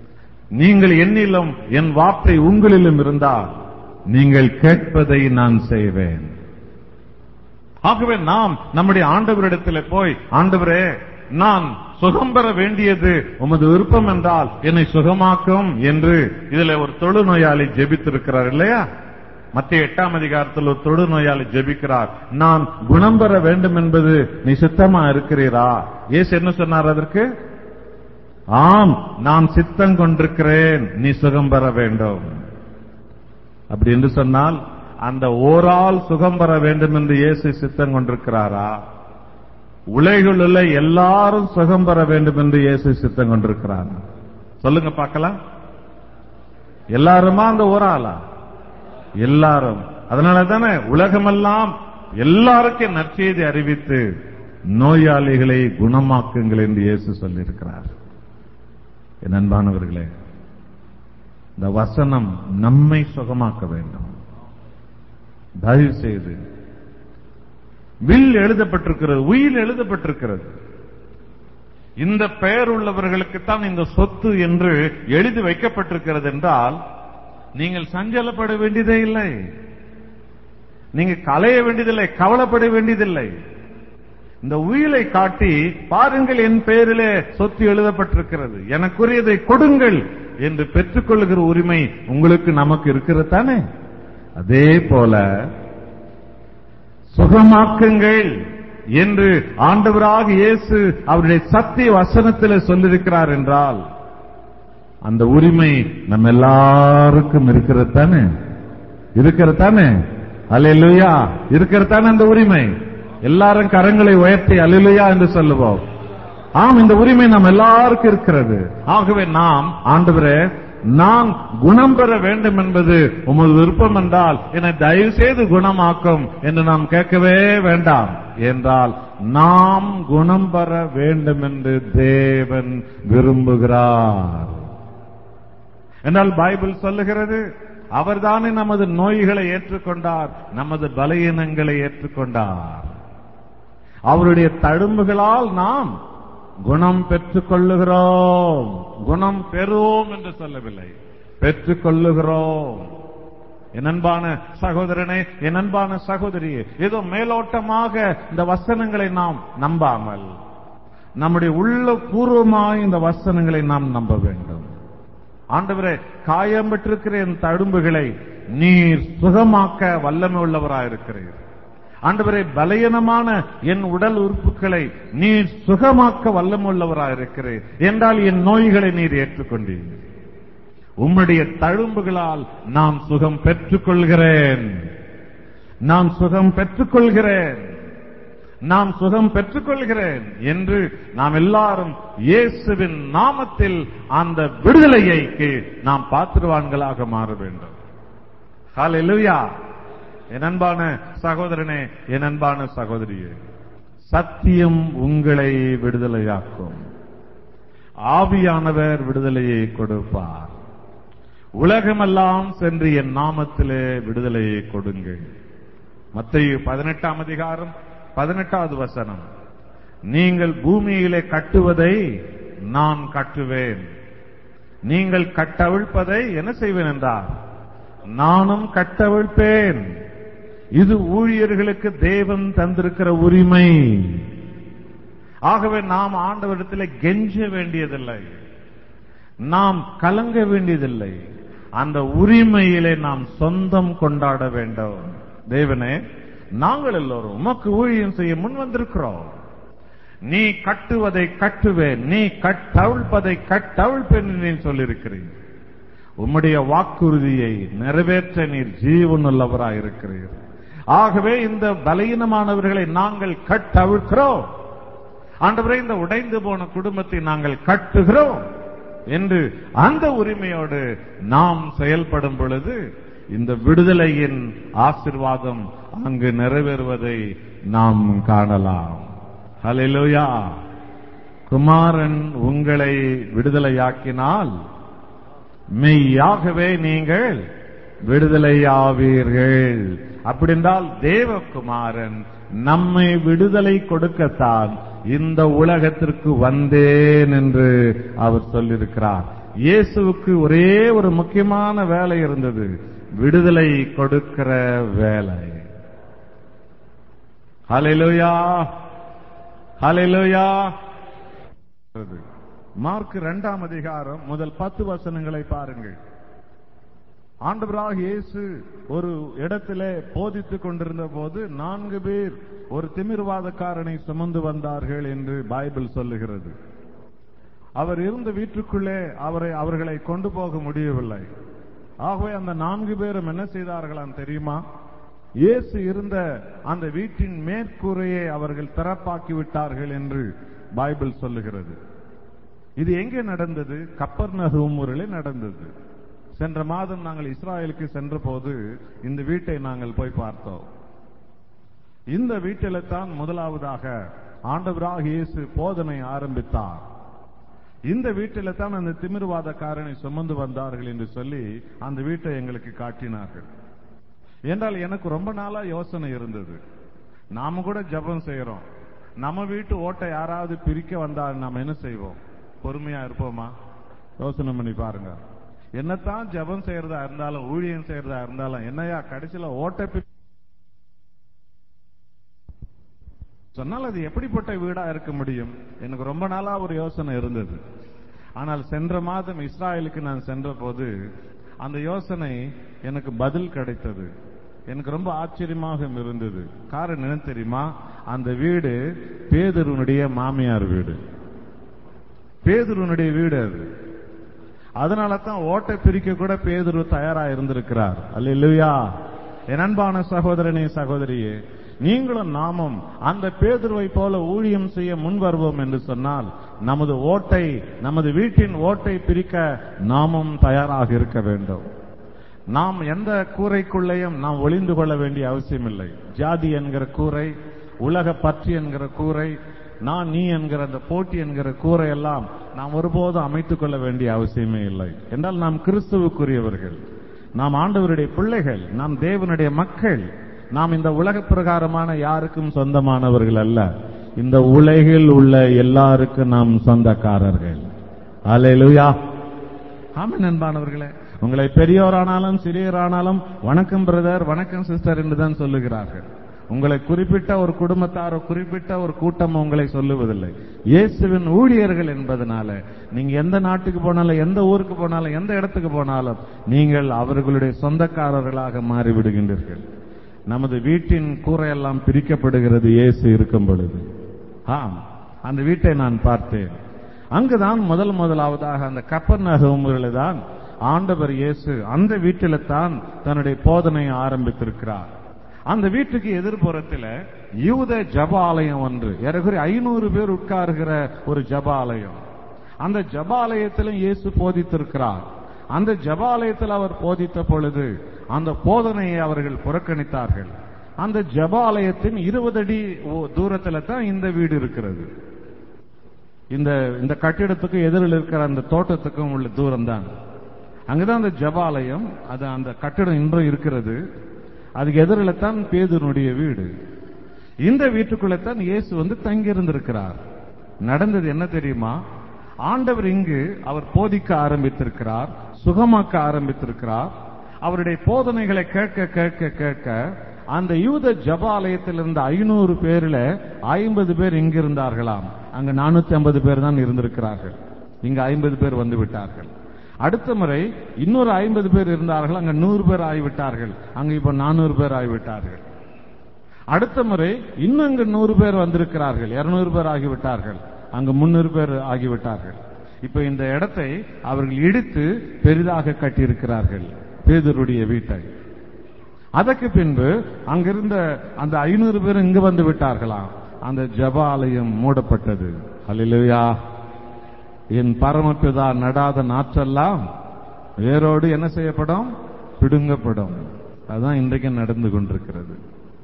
நீங்கள் என்னிலும் என் வார்த்தை உங்களிலும் இருந்தால் நீங்கள் கேட்பதை நான் செய்வேன் ஆகவே நாம் நம்முடைய ஆண்டவரிடத்தில் போய் ஆண்டவரே நான் சுகம் பெற வேண்டியது உமது விருப்பம் என்றால் என்னை சுகமாக்கும் என்று இதுல ஒரு தொழுநோயாளி ஜெபித்திருக்கிறார் இல்லையா மத்திய எட்டாம் அதிகாரத்தில் ஒரு தொழுநோயாளி ஜெபிக்கிறார் நான் குணம் பெற வேண்டும் என்பது நீ சித்தமா இருக்கிறீரா ஏசு என்ன சொன்னார் அதற்கு ஆம் நான் சித்தம் கொண்டிருக்கிறேன் நீ சுகம் பெற வேண்டும் அப்படி என்று சொன்னால் அந்த ஓரால் சுகம் பெற வேண்டும் என்று இயேசு சித்தம் கொண்டிருக்கிறாரா உலகில் உள்ள எல்லாரும் சுகம் பெற வேண்டும் என்று இயேசு சித்தம் கொண்டிருக்கிறாரா சொல்லுங்க பார்க்கலாம் எல்லாருமா அந்த ஓராளா எல்லாரும் அதனால தானே உலகமெல்லாம் எல்லாருக்கும் நற்செய்தி அறிவித்து நோயாளிகளை குணமாக்குங்கள் என்று இயேசு சொல்லியிருக்கிறார் என் அன்பானவர்களே இந்த வசனம் நம்மை சுகமாக்க வேண்டும் தயவு செய்து வில் எழுதப்பட்டிருக்கிறது உயில் எழுதப்பட்டிருக்கிறது இந்த பெயர் உள்ளவர்களுக்குத்தான் இந்த சொத்து என்று எழுதி வைக்கப்பட்டிருக்கிறது என்றால் நீங்கள் சஞ்சலப்பட வேண்டியதே இல்லை நீங்க கலைய வேண்டியதில்லை கவலைப்பட வேண்டியதில்லை இந்த உயிலை காட்டி பாருங்கள் என் பெயரிலே சொத்து எழுதப்பட்டிருக்கிறது எனக்குரியதை கொடுங்கள் என்று பெற்றுக்கொள்கிற உரிமை உங்களுக்கு நமக்கு இருக்கிறது தானே அதே போல சுகமாக்குங்கள் என்று ஆண்டவராக இயேசு அவருடைய சத்திய வசனத்தில் சொல்லியிருக்கிறார் என்றால் அந்த உரிமை நம்ம எல்லாருக்கும் இருக்கிறது தானே இருக்கிறது தானே அலையிலுயா இருக்கிறது தானே அந்த உரிமை எல்லாரும் கரங்களை உயர்த்தி அலிலுயா என்று சொல்லுவோம் ஆம் இந்த உரிமை நாம் எல்லாருக்கும் இருக்கிறது ஆகவே நாம் ஆண்டவரே நான் குணம் பெற வேண்டும் என்பது உமது விருப்பம் என்றால் என்னை தயவு செய்து குணமாக்கும் என்று நாம் கேட்கவே வேண்டாம் என்றால் நாம் குணம் பெற வேண்டும் என்று தேவன் விரும்புகிறார் என்றால் பைபிள் சொல்லுகிறது அவர்தானே நமது நோய்களை ஏற்றுக்கொண்டார் நமது பலகீனங்களை ஏற்றுக்கொண்டார் அவருடைய தழும்புகளால் நாம் குணம் பெற்றுக் கொள்ளுகிறோம் குணம் பெறுவோம் என்று சொல்லவில்லை பெற்றுக் கொள்ளுகிறோம் என் அன்பான சகோதரனே என் அன்பான சகோதரியே ஏதோ மேலோட்டமாக இந்த வசனங்களை நாம் நம்பாமல் நம்முடைய உள்ள பூர்வமாய் இந்த வசனங்களை நாம் நம்ப வேண்டும் ஆண்டவரே காயம் பெற்றிருக்கிற என் தழும்புகளை நீர் சுகமாக்க வல்லமை உள்ளவராயிருக்கிறீர் ஆண்டவரே பலயனமான என் உடல் உறுப்புகளை நீர் சுகமாக்க வல்லமுள்ளவராயிருக்கிறீர் என்றால் என் நோய்களை நீர் ஏற்றுக்கொண்டீர் உம்முடைய தழும்புகளால் நான் சுகம் பெற்றுக் கொள்கிறேன் நான் சுகம் பெற்றுக் கொள்கிறேன் நான் சுகம் பெற்றுக் கொள்கிறேன் என்று நாம் எல்லாரும் இயேசுவின் நாமத்தில் அந்த விடுதலையைக்கு நாம் பாத்திரவான்களாக மாற வேண்டும் ஹalleluya என் அன்பான சகோதரனே என் அன்பான சகோதரியே சத்தியம் உங்களை விடுதலையாக்கும் ஆவியானவர் விடுதலையை கொடுப்பார் உலகமெல்லாம் சென்று என் நாமத்திலே விடுதலையை கொடுங்கள் மத்திய பதினெட்டாம் அதிகாரம் பதினெட்டாவது வசனம் நீங்கள் பூமியிலே கட்டுவதை நான் கட்டுவேன் நீங்கள் கட்டவிழ்ப்பதை என்ன செய்வேன் என்றார் நானும் கட்டவிழ்ப்பேன் இது ஊழியர்களுக்கு தேவன் தந்திருக்கிற உரிமை ஆகவே நாம் ஆண்டவரிடத்தில் கெஞ்ச வேண்டியதில்லை நாம் கலங்க வேண்டியதில்லை அந்த உரிமையிலே நாம் சொந்தம் கொண்டாட வேண்டும் தேவனே நாங்கள் எல்லோரும் உமக்கு ஊழியம் செய்ய முன் வந்திருக்கிறோம் நீ கட்டுவதை கட்டுவேன் நீ கட்டவிழ்ப்பதை கட்டவிழ்ப்பேன் என்று நீ சொல்லியிருக்கிறீர் உம்முடைய வாக்குறுதியை நிறைவேற்ற நீர் ஜீவனுள்ளவராய் இருக்கிறீர் ஆகவே இந்த பலகீனமானவர்களை நாங்கள் கட்டவிழ்க்கிறோம் ஆண்டவரே இந்த உடைந்து போன குடும்பத்தை நாங்கள் கட்டுகிறோம் என்று அந்த உரிமையோடு நாம் செயல்படும் பொழுது இந்த விடுதலையின் ஆசிர்வாதம் அங்கு நிறைவேறுவதை நாம் காணலாம் ஹalleluya குமாரன் உங்களை விடுதலையாக்கினால் மெய்யாகவே நீங்கள் விடுதலையாவீர்கள் அப்படி என்றால் தேவகுமாரன் நம்மை விடுதலை கொடுக்கத்தான் இந்த உலகத்திற்கு வந்தேன் என்று அவர் சொல்லியிருக்கிறார் இயேசுவுக்கு ஒரே ஒரு முக்கியமான வேலை இருந்தது விடுதலை கொடுக்கிற வேலை ஹalleluya ஹalleluya மார்க் இரண்டாம் அதிகாரம் முதல் பத்து வசனங்களை பாருங்கள் ஆண்டவராக இயேசு ஒரு இடத்திலே போதித்துக் கொண்டிருந்த போது நான்கு பேர் ஒரு திமிர்வாதக்காரனை சுமந்து வந்தார்கள் என்று பைபிள் சொல்லுகிறது அவர் இருந்த வீட்டுக்குள்ளே அவரை அவர்களை கொண்டு போக முடியவில்லை ஆகவே அந்த நான்கு பேரும் என்ன செய்தார்களாம் தெரியுமா இயேசு இருந்த அந்த வீட்டின் மேற்கூரையை அவர்கள் திறப்பாக்கி விட்டார்கள் என்று பைபிள் சொல்லுகிறது இது எங்கே நடந்தது கப்பர் ஊரிலே நடந்தது சென்ற மாதம் நாங்கள் இஸ்ராயலுக்கு சென்ற போது இந்த வீட்டை நாங்கள் போய் பார்த்தோம் இந்த வீட்டில தான் முதலாவதாக ஆண்டவராக இயேசு போதனை ஆரம்பித்தார் இந்த வீட்டில தான் அந்த திமிர்வாதக்காரனை சுமந்து வந்தார்கள் என்று சொல்லி அந்த வீட்டை எங்களுக்கு காட்டினார்கள் என்றால் எனக்கு ரொம்ப நாளா யோசனை இருந்தது நாம கூட ஜெபம் செய்யறோம் நம்ம வீட்டு ஓட்டை யாராவது பிரிக்க வந்தால் நாம் என்ன செய்வோம் பொறுமையா இருப்போமா யோசனை பண்ணி பாருங்க என்னத்தான் ஜெபம் செய்யறதா இருந்தாலும் ஊழியம் செய்யறதா இருந்தாலும் என்னையா கடைசியில ஓட்டை பிரி- சொன்னால் அது எப்படிப்பட்ட வீடா இருக்க முடியும் எனக்கு ரொம்ப நாளா ஒரு யோசனை இருந்தது ஆனால் சென்ற மாதம் இஸ்ராயலுக்கு நான் சென்ற போது அந்த யோசனை எனக்கு பதில் கிடைத்தது எனக்கு ரொம்ப ஆச்சரியமாக இருந்தது காரணம் என்ன தெரியுமா அந்த வீடு பேதுருனுடைய மாமியார் வீடு பேதுருனுடைய வீடு அது அதனால தான் ஓட்டை பிரிக்க கூட பேதுரு தயாரா இருந்திருக்கிறார் அல்லேலூயா என் அன்பான சகோதரனே சகோதரியே நீங்களும் நாமும் அந்த பேதுருவை போல ஊழியம் செய்ய முன் வருவோம் என்று சொன்னால் நமது ஓட்டை நமது வீட்டின் ஓட்டை பிரிக்க நாமும் தயாராக இருக்க வேண்டும் நாம் எந்த கூரைக்குள்ளேயும் நாம் ஒளிந்து கொள்ள வேண்டிய அவசியமில்லை ஜாதி என்கிற கூரை உலக பற்று என்கிற கூரை நான் நீ என்கிற அந்த போட்டி என்கிற கூரை எல்லாம் நாம் ஒருபோதும் அமைத்துக் கொள்ள வேண்டிய அவசியமே இல்லை என்றால் நாம் கிறிஸ்துவுக்குரியவர்கள் நாம் ஆண்டவருடைய பிள்ளைகள் நாம் தேவனுடைய மக்கள் நாம் இந்த உலக பிரகாரமான யாருக்கும் சொந்தமானவர்கள் அல்ல இந்த உலகில் உள்ள எல்லாருக்கும் நாம் சொந்தக்காரர்கள் அல்லேலூயா ஆமென் அன்பானவர்களே உங்களை பெரியோரானாலும் சிறியோரானாலும் வணக்கம் பிரதர் வணக்கம் சிஸ்டர் என்று தான் சொல்லுகிறார்கள் உங்களை குறிப்பிட்ட ஒரு குடும்பத்தாரோ குறிப்பிட்ட ஒரு கூட்டம் உங்களை சொல்லுவதில்லை இயேசுவின் ஊழியர்கள் என்பதனால நீங்க எந்த நாட்டுக்கு போனாலும் எந்த ஊருக்கு போனாலும் எந்த இடத்துக்கு போனாலும் நீங்கள் அவர்களுடைய சொந்தக்காரர்களாக மாறிவிடுகின்றீர்கள் நமது வீட்டின் கூரையெல்லாம் பிரிக்கப்படுகிறது இயேசு இருக்கும் பொழுது ஆம் அந்த வீட்டை நான் பார்த்தேன் அங்குதான் முதல் முதலாவதாக அந்த கப்பர் நகரில் தான் ஆண்டவர் இயேசு அந்த வீட்டில தான் தன்னுடைய போதனையை ஆரம்பித்திருக்கிறார் அந்த வீட்டுக்கு எதிர்ப்புறத்தில் யூத ஜப ஆலயம் ஒன்று ஏறக்குறைய ஐநூறு பேர் உட்காருகிற ஒரு ஜப ஆலயம் அந்த ஜப ஆலயத்திலும் இயேசு போதித்திருக்கிறார் அந்த ஜபாலயத்தில் அவர் போதித்த பொழுது அந்த போதனையை அவர்கள் புறக்கணித்தார்கள் அந்த ஜபாலயத்தின் இருபது அடி தூரத்துல தான் இந்த வீடு இருக்கிறது இந்த இந்த கட்டிடத்துக்கு எதிரில் இருக்கிற அந்த தோட்டத்துக்கும் உள்ள தூரம் தான் அங்கதான் அந்த ஜபாலயம் அது அந்த கட்டிடம் இன்றும் இருக்கிறது அதுக்கு எதிரில் தான் பேதுனுடைய வீடு இந்த வீட்டுக்குள்ள தான் இயேசு வந்து தங்கி இருந்திருக்கிறார் நடந்தது என்ன தெரியுமா ஆண்டவர் இங்கு அவர் போதிக்க ஆரம்பித்திருக்கிறார் சுகமாக்க ஆரம்பித்திருக்கிறார் அவருடைய போதனைகளை கேட்க கேட்க கேட்க அந்த யூத ஜபாலயத்தில் இருந்த ஐநூறு பேர்ல ஐம்பது பேர் இங்கு இருந்தார்களாம் அங்க நானூத்தி ஐம்பது பேர் தான் இருந்திருக்கிறார்கள் இங்க ஐம்பது பேர் வந்து விட்டார்கள் அடுத்த முறை இன்னொரு ஐம்பது பேர் இருந்தார்கள் அங்க நூறு பேர் ஆகிவிட்டார்கள் அங்க இப்ப நானூறு பேர் ஆகிவிட்டார்கள் அடுத்த முறை இன்னும் இங்கு நூறு பேர் வந்திருக்கிறார்கள் இருநூறு பேர் ஆகிவிட்டார்கள் அங்கு முன்னூறு பேர் ஆகிவிட்டார்கள் இப்ப இந்த இடத்தை அவர்கள் இடித்து பெரிதாக கட்டியிருக்கிறார்கள் பேதருடைய வீட்டை அதற்கு பின்பு அங்கிருந்த அந்த ஐநூறு பேர் இங்கு வந்து விட்டார்களாம் அந்த ஜபாலயம் மூடப்பட்டது அல்லையா என் பரமபிதா நடாத நாற்றெல்லாம் வேரோடு என்ன செய்யப்படும் பிடுங்கப்படும் அதுதான் இன்றைக்கு நடந்து கொண்டிருக்கிறது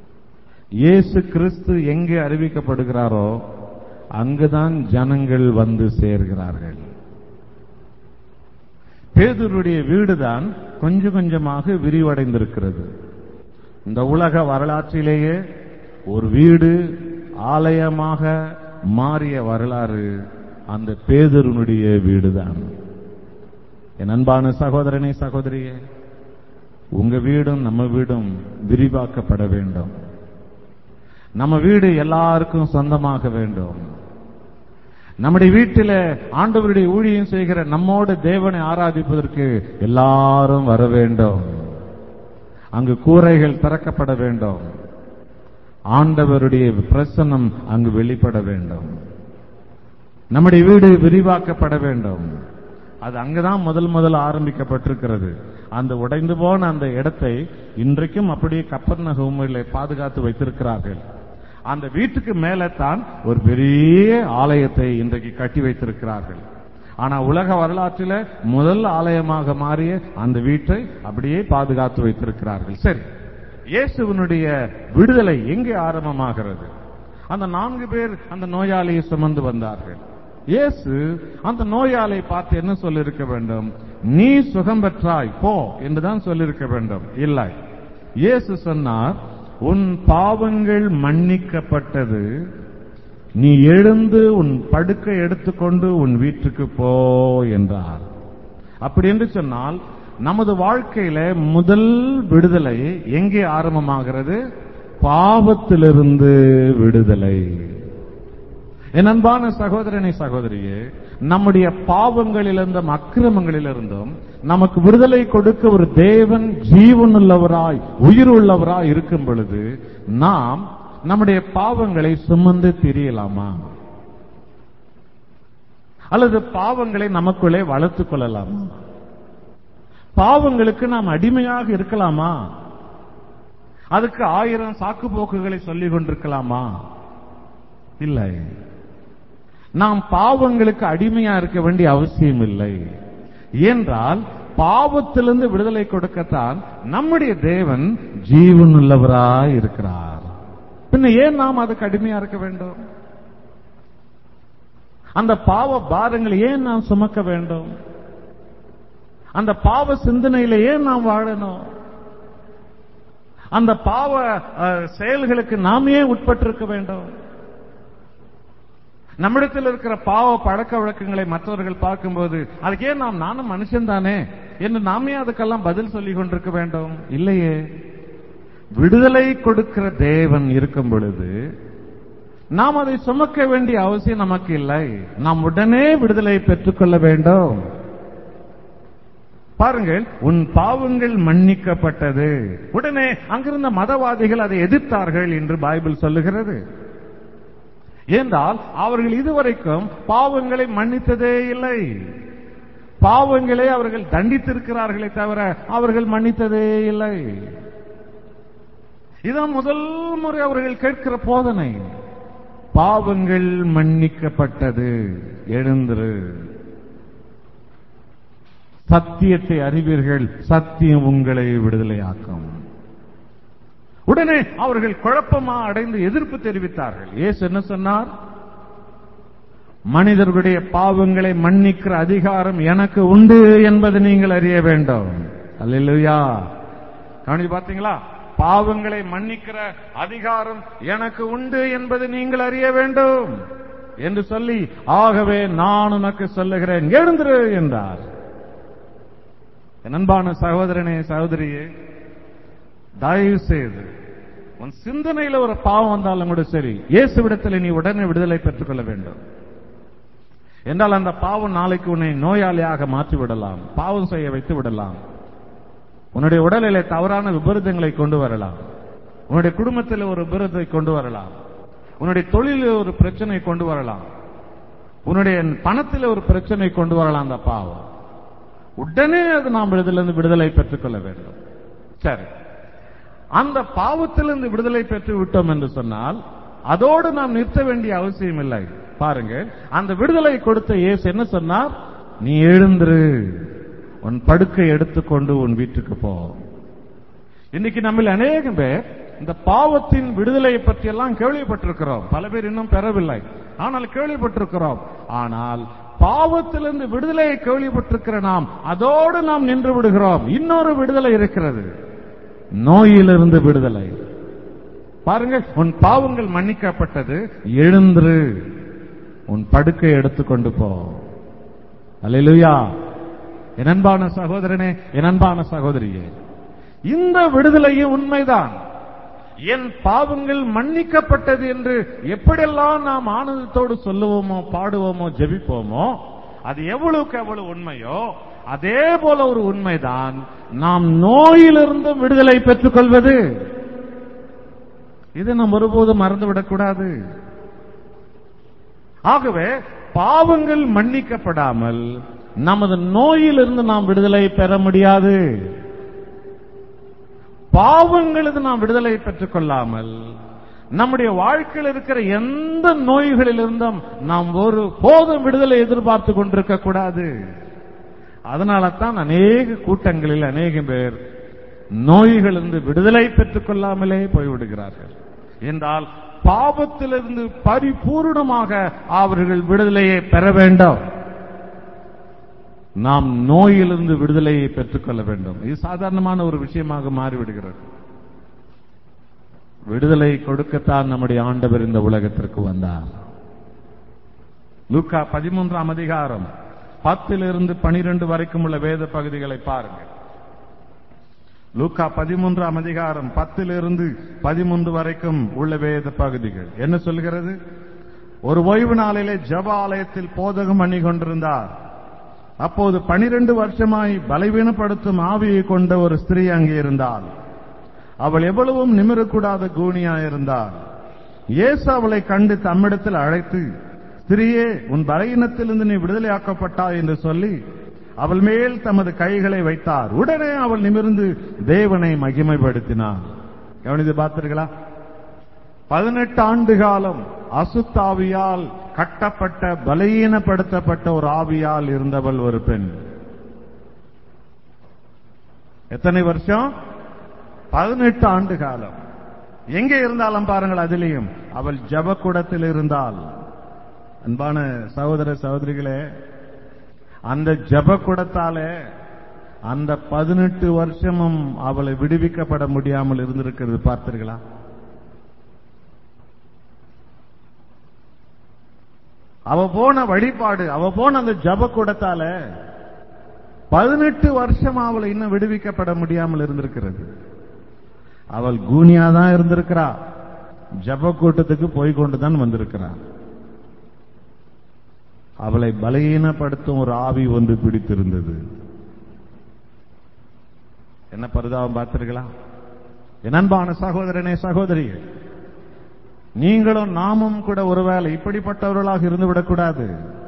இயேசு கிறிஸ்து எங்கே அறிவிக்கப்படுகிறாரோ அங்குதான் ஜனங்கள் வந்து சேர்கிறார்கள் பேதுருடைய வீடுதான் கொஞ்சம் கொஞ்சமாக விரிவடைந்திருக்கிறது இந்த உலக வரலாற்றிலேயே ஒரு வீடு ஆலயமாக மாறிய வரலாறு அந்த பேதுருனுடைய வீடுதான் என் அன்பான சகோதரனே சகோதரியே உங்க வீடும் நம்ம வீடும் விரிவாக்கப்பட வேண்டும் நம்ம வீடு எல்லாருக்கும் சொந்தமாக வேண்டும் நம்முடைய வீட்டில ஆண்டவருடைய ஊழியம் செய்கிற நம்மோடு தேவனை ஆராதிப்பதற்கு எல்லாரும் வர வேண்டும் அங்கு கூரைகள் திறக்கப்பட வேண்டும் ஆண்டவருடைய பிரசன்னம் அங்கு வெளிப்பட வேண்டும் நம்முடைய வீடு விரிவாக்கப்பட வேண்டும் அது அங்கதான் முதல் முதல் ஆரம்பிக்கப்பட்டிருக்கிறது அந்த உடைந்து போன அந்த இடத்தை இன்றைக்கும் அப்படியே கப்பர்ன ஹோமில் பாதுகாத்து வைத்திருக்கிறார்கள் அந்த வீட்டுக்கு மேலே தான் ஒரு பெரிய ஆலயத்தை இன்றைக்கு கட்டி வைத்திருக்கிறார்கள் ஆனா உலக வரலாற்றில் முதல் ஆலயமாக மாறிய அந்த வீட்டை அப்படியே பாதுகாத்து வைத்திருக்கிறார்கள் சரி இயேசுவனுடைய விடுதலை எங்கே ஆரம்பமாகிறது அந்த நான்கு பேர் அந்த நோயாளியை சுமந்து வந்தார்கள் இயேசு அந்த நோயாளை பார்த்து என்ன சொல்லிருக்க வேண்டும் நீ சுகம் பெற்றாய் போ என்றுதான் சொல்லிருக்க வேண்டும் இல்லை இயேசு சொன்னார் உன் பாவங்கள் மன்னிக்கப்பட்டது நீ எழுந்து உன் படுக்கை எடுத்துக்கொண்டு உன் வீட்டுக்கு போ என்றார் அப்படி என்று சொன்னால் நமது வாழ்க்கையில முதல் விடுதலை எங்கே ஆரம்பமாகிறது பாவத்திலிருந்து விடுதலை என் அன்பான சகோதரனை சகோதரியே நம்முடைய பாவங்களிலிருந்தும் அக்கிரமங்களிலிருந்தும் நமக்கு விடுதலை கொடுக்க ஒரு தேவன் ஜீவனுள்ளவராய் உயிர் உள்ளவராய் இருக்கும் பொழுது நாம் நம்முடைய பாவங்களை சுமந்து திரியலாமா அல்லது பாவங்களை நமக்குள்ளே வளர்த்துக் கொள்ளலாமா பாவங்களுக்கு நாம் அடிமையாக இருக்கலாமா அதுக்கு ஆயிரம் சாக்கு போக்குகளை சொல்லிக் கொண்டிருக்கலாமா இல்லை நாம் பாவங்களுக்கு அடிமையா இருக்க வேண்டிய அவசியம் இல்லை என்றால் பாவத்திலிருந்து விடுதலை கொடுக்கத்தான் நம்முடைய தேவன் ஜீவன் உள்ளவராய் இருக்கிறார் பின்ன ஏன் நாம் அதுக்கு அடிமையா இருக்க வேண்டும் அந்த பாவ பாரங்களை ஏன் நாம் சுமக்க வேண்டும் அந்த பாவ சிந்தனையில ஏன் நாம் வாழணும் அந்த பாவ அஹ், செயல்களுக்கு நாம் ஏன் உட்பட்டிருக்க வேண்டும் நம்மிடத்தில் இருக்கிற பாவ பழக்க வழக்கங்களை மற்றவர்கள் பார்க்கும்போது அதுக்கு ஏன் நாம் நானும் மனுஷன் தானே என்று நாமே அதுக்கெல்லாம் பதில் சொல்லிக் கொண்டிருக்க வேண்டும் இல்லையே விடுதலை கொடுக்கிற தேவன் இருக்கும் பொழுது நாம் அதை சுமக்க வேண்டிய அவசியம் நமக்கு இல்லை நாம் உடனே விடுதலை பெற்றுக்கொள்ள வேண்டும் பாருங்கள் உன் பாவங்கள் மன்னிக்கப்பட்டது உடனே அங்கிருந்த மதவாதிகள் அதை எதிர்த்தார்கள் என்று பைபிள் சொல்லுகிறது ஏனென்றால் அவர்கள் இதுவரைக்கும் பாவங்களை மன்னித்ததே இல்லை பாவங்களை அவர்கள் தண்டித்திருக்கிறார்களே தவிர அவர்கள் மன்னித்ததே இல்லை இதான் முதல் முறை அவர்கள் கேட்கிற போதனை பாவங்கள் மன்னிக்கப்பட்டது எழுந்திரு சத்தியத்தை அறிவீர்கள் சத்தியம் உங்களை விடுதலையாக்கும் உடனே அவர்கள் குழப்பமா அடைந்து எதிர்ப்பு தெரிவித்தார்கள் ஏசு என்ன சொன்னார் மனிதர்களுடைய பாவங்களை மன்னிக்கிற அதிகாரம் எனக்கு உண்டு என்பது நீங்கள் அறிய வேண்டும் அல்லேலூயா கவனி பாத்தீங்களா பாவங்களை மன்னிக்கிற அதிகாரம் எனக்கு உண்டு என்பது நீங்கள் அறிய வேண்டும் என்று சொல்லி ஆகவே நான் உனக்கு சொல்லுகிறேன் எழுந்திரு என்றார் என் அன்பான சகோதரனே சகோதரியே தயவு செய்து உன் சிந்தனையில ஒரு பாவம் வந்தாலும் கூட சரி இயேசுவிடத்தில் நீ உடனே விடுதலை பெற்றுக் கொள்ள வேண்டும் என்றால் அந்த பாவம் நாளைக்கு உன்னை நோயாளியாக மாற்றி விடலாம் பாவம் செய்ய வைத்து விடலாம் உன்னுடைய உடலிலே தவறான விபரீதங்களை கொண்டு வரலாம் உன்னுடைய குடும்பத்தில் ஒரு விபரீதத்தை கொண்டு வரலாம் உன்னுடைய தொழிலில் ஒரு பிரச்சனை கொண்டு வரலாம் உன்னுடைய பணத்தில் ஒரு பிரச்சனை கொண்டு வரலாம் அந்த பாவம் உடனே அது நாம் இதிலிருந்து விடுதலை பெற்றுக் கொள்ள வேண்டும் சரி அந்த பாவத்திலிருந்து விடுதலை பெற்று விட்டோம் என்று சொன்னால் அதோடு நாம் நிறுத்த வேண்டிய அவசியம் இல்லை பாருங்க அந்த விடுதலை கொடுத்த இயேசு என்ன சொன்னார் நீ எழுந்திரு உன் படுக்கை எடுத்துக்கொண்டு உன் வீட்டுக்கு போ இன்னைக்கு நம்மில் அநேகம் பேர் இந்த பாவத்தின் விடுதலையை பற்றி எல்லாம் கேள்விப்பட்டிருக்கிறோம் பல பேர் இன்னும் பெறவில்லை ஆனால் கேள்விப்பட்டிருக்கிறோம் ஆனால் பாவத்திலிருந்து விடுதலையை கேள்விப்பட்டிருக்கிற நாம் அதோடு நாம் நின்று விடுகிறோம் இன்னொரு விடுதலை இருக்கிறது நோயிலிருந்து விடுதலை பாருங்க உன் பாவங்கள் மன்னிக்கப்பட்டது எழுந்திரு உன் படுக்கை எடுத்துக்கொண்டு போ அல்லேலூயா என் அன்பான சகோதரனே என் அன்பான சகோதரியே இந்த விடுதலையும் உண்மைதான் என் பாவங்கள் மன்னிக்கப்பட்டது என்று எப்படியெல்லாம் நாம் ஆனந்தத்தோடு சொல்லுவோமோ பாடுவோமோ ஜெபிப்போமோ அது எவ்வளவுக்கு எவ்வளவு உண்மையோ அதே போல ஒரு உண்மைதான் நாம் நோயிலிருந்தும் விடுதலை பெற்றுக் கொள்வது இதை நாம் ஒருபோதும் மறந்துவிடக்கூடாது ஆகவே பாவங்கள் மன்னிக்கப்படாமல் நமது நோயிலிருந்து நாம் விடுதலை பெற முடியாது பாவங்களிலிருந்து நாம் விடுதலை பெற்றுக் கொள்ளாமல் நம்முடைய வாழ்க்கையில் இருக்கிற எந்த நோய்களிலிருந்தும் நாம் ஒரு போதும் விடுதலை எதிர்பார்த்து கொண்டிருக்க கூடாது அதனால தான் அநேக கூட்டங்களில் அநேக பேர் நோய்களிலிருந்து விடுதலை பெற்றுக் கொள்ளாமலே போய்விடுகிறார்கள் என்றால் பாவத்திலிருந்து பரிபூர்ணமாக அவர்கள் விடுதலையை பெற வேண்டும் நாம் நோயிலிருந்து விடுதலையை பெற்றுக்கொள்ள வேண்டும் இது சாதாரணமான ஒரு விஷயமாக மாறிவிடுகிறது விடுதலை கொடுக்கத்தான் நம்முடைய ஆண்டவர் இந்த உலகத்திற்கு வந்தார் லூக்கா பதிமூன்றாம் அதிகாரம் பத்திலிருந்து பனிரெண்டு வரைக்கும் உள்ள வேத பகுதிகளை பாருங்கள் லூக்கா பதிமூன்றாம் அதிகாரம் பத்திலிருந்து பதிமூன்று வரைக்கும் உள்ள வேத பகுதிகள் என்ன சொல்கிறது ஒரு ஓய்வு நாளிலே ஜப ஆலயத்தில் போதகம் பண்ணி கொண்டிருந்தார் அப்போது பனிரெண்டு வருஷமாய் பலவீனப்படுத்தும் ஆவியை கொண்ட ஒரு ஸ்திரீ அங்கே இருந்தாள் அவள் எவ்வளவும் நிமிரக்கூடாத கூனியாயிருந்தாள் இயேசு அவளை கண்டு தம்மிடத்தில் அழைத்து ஸ்திரியே உன் பலகீனத்திலிருந்து நீ விடுதலையாக்கப்பட்டாய் என்று சொல்லி அவள் மேல் தமது கைகளை வைத்தார் உடனே அவள் நிமிர்ந்து தேவனை மகிமைப்படுத்தினார் கவனித்து பார்த்தீர்களா பதினெட்டு ஆண்டு காலம் அசுத்தாவியால் கட்டப்பட்ட பலகீனப்படுத்தப்பட்ட ஒரு ஆவியால் இருந்தவள் ஒரு பெண் எத்தனை வருஷம் பதினெட்டு ஆண்டு காலம் எங்கே இருந்தாலும் பாருங்கள் அதிலேயும் அவள் ஜபக்குடத்தில் இருந்தால் அன்பான சகோதர சகோதரிகளே அந்த ஜபக்குடத்தாலே அந்த பதினெட்டு வருஷமும் அவளை விடுவிக்கப்பட முடியாமல் இருந்திருக்கிறது பார்த்தீர்களா அவ போன வழிபாடு அவ போன அந்த ஜபக்கூடத்தால பதினெட்டு வருஷம் அவளை இன்னும் விடுவிக்கப்பட முடியாமல் இருந்திருக்கிறது அவள் கூனியா தான் இருந்திருக்கிறா ஜப கூட்டத்துக்கு போய் கொண்டுதான் வந்திருக்கிறாள் அவளை பலகீனப்படுத்தும் ஒரு ஆவி ஒன்று பிடித்திருந்தது என்ன பரிதாபம் பார்த்தீர்களா என் அன்பான சகோதரனே சகோதரியே நீங்களும் நாமும் கூட ஒருவேளை இப்படிப்பட்டவர்களாக இருந்து விடக்கூடாது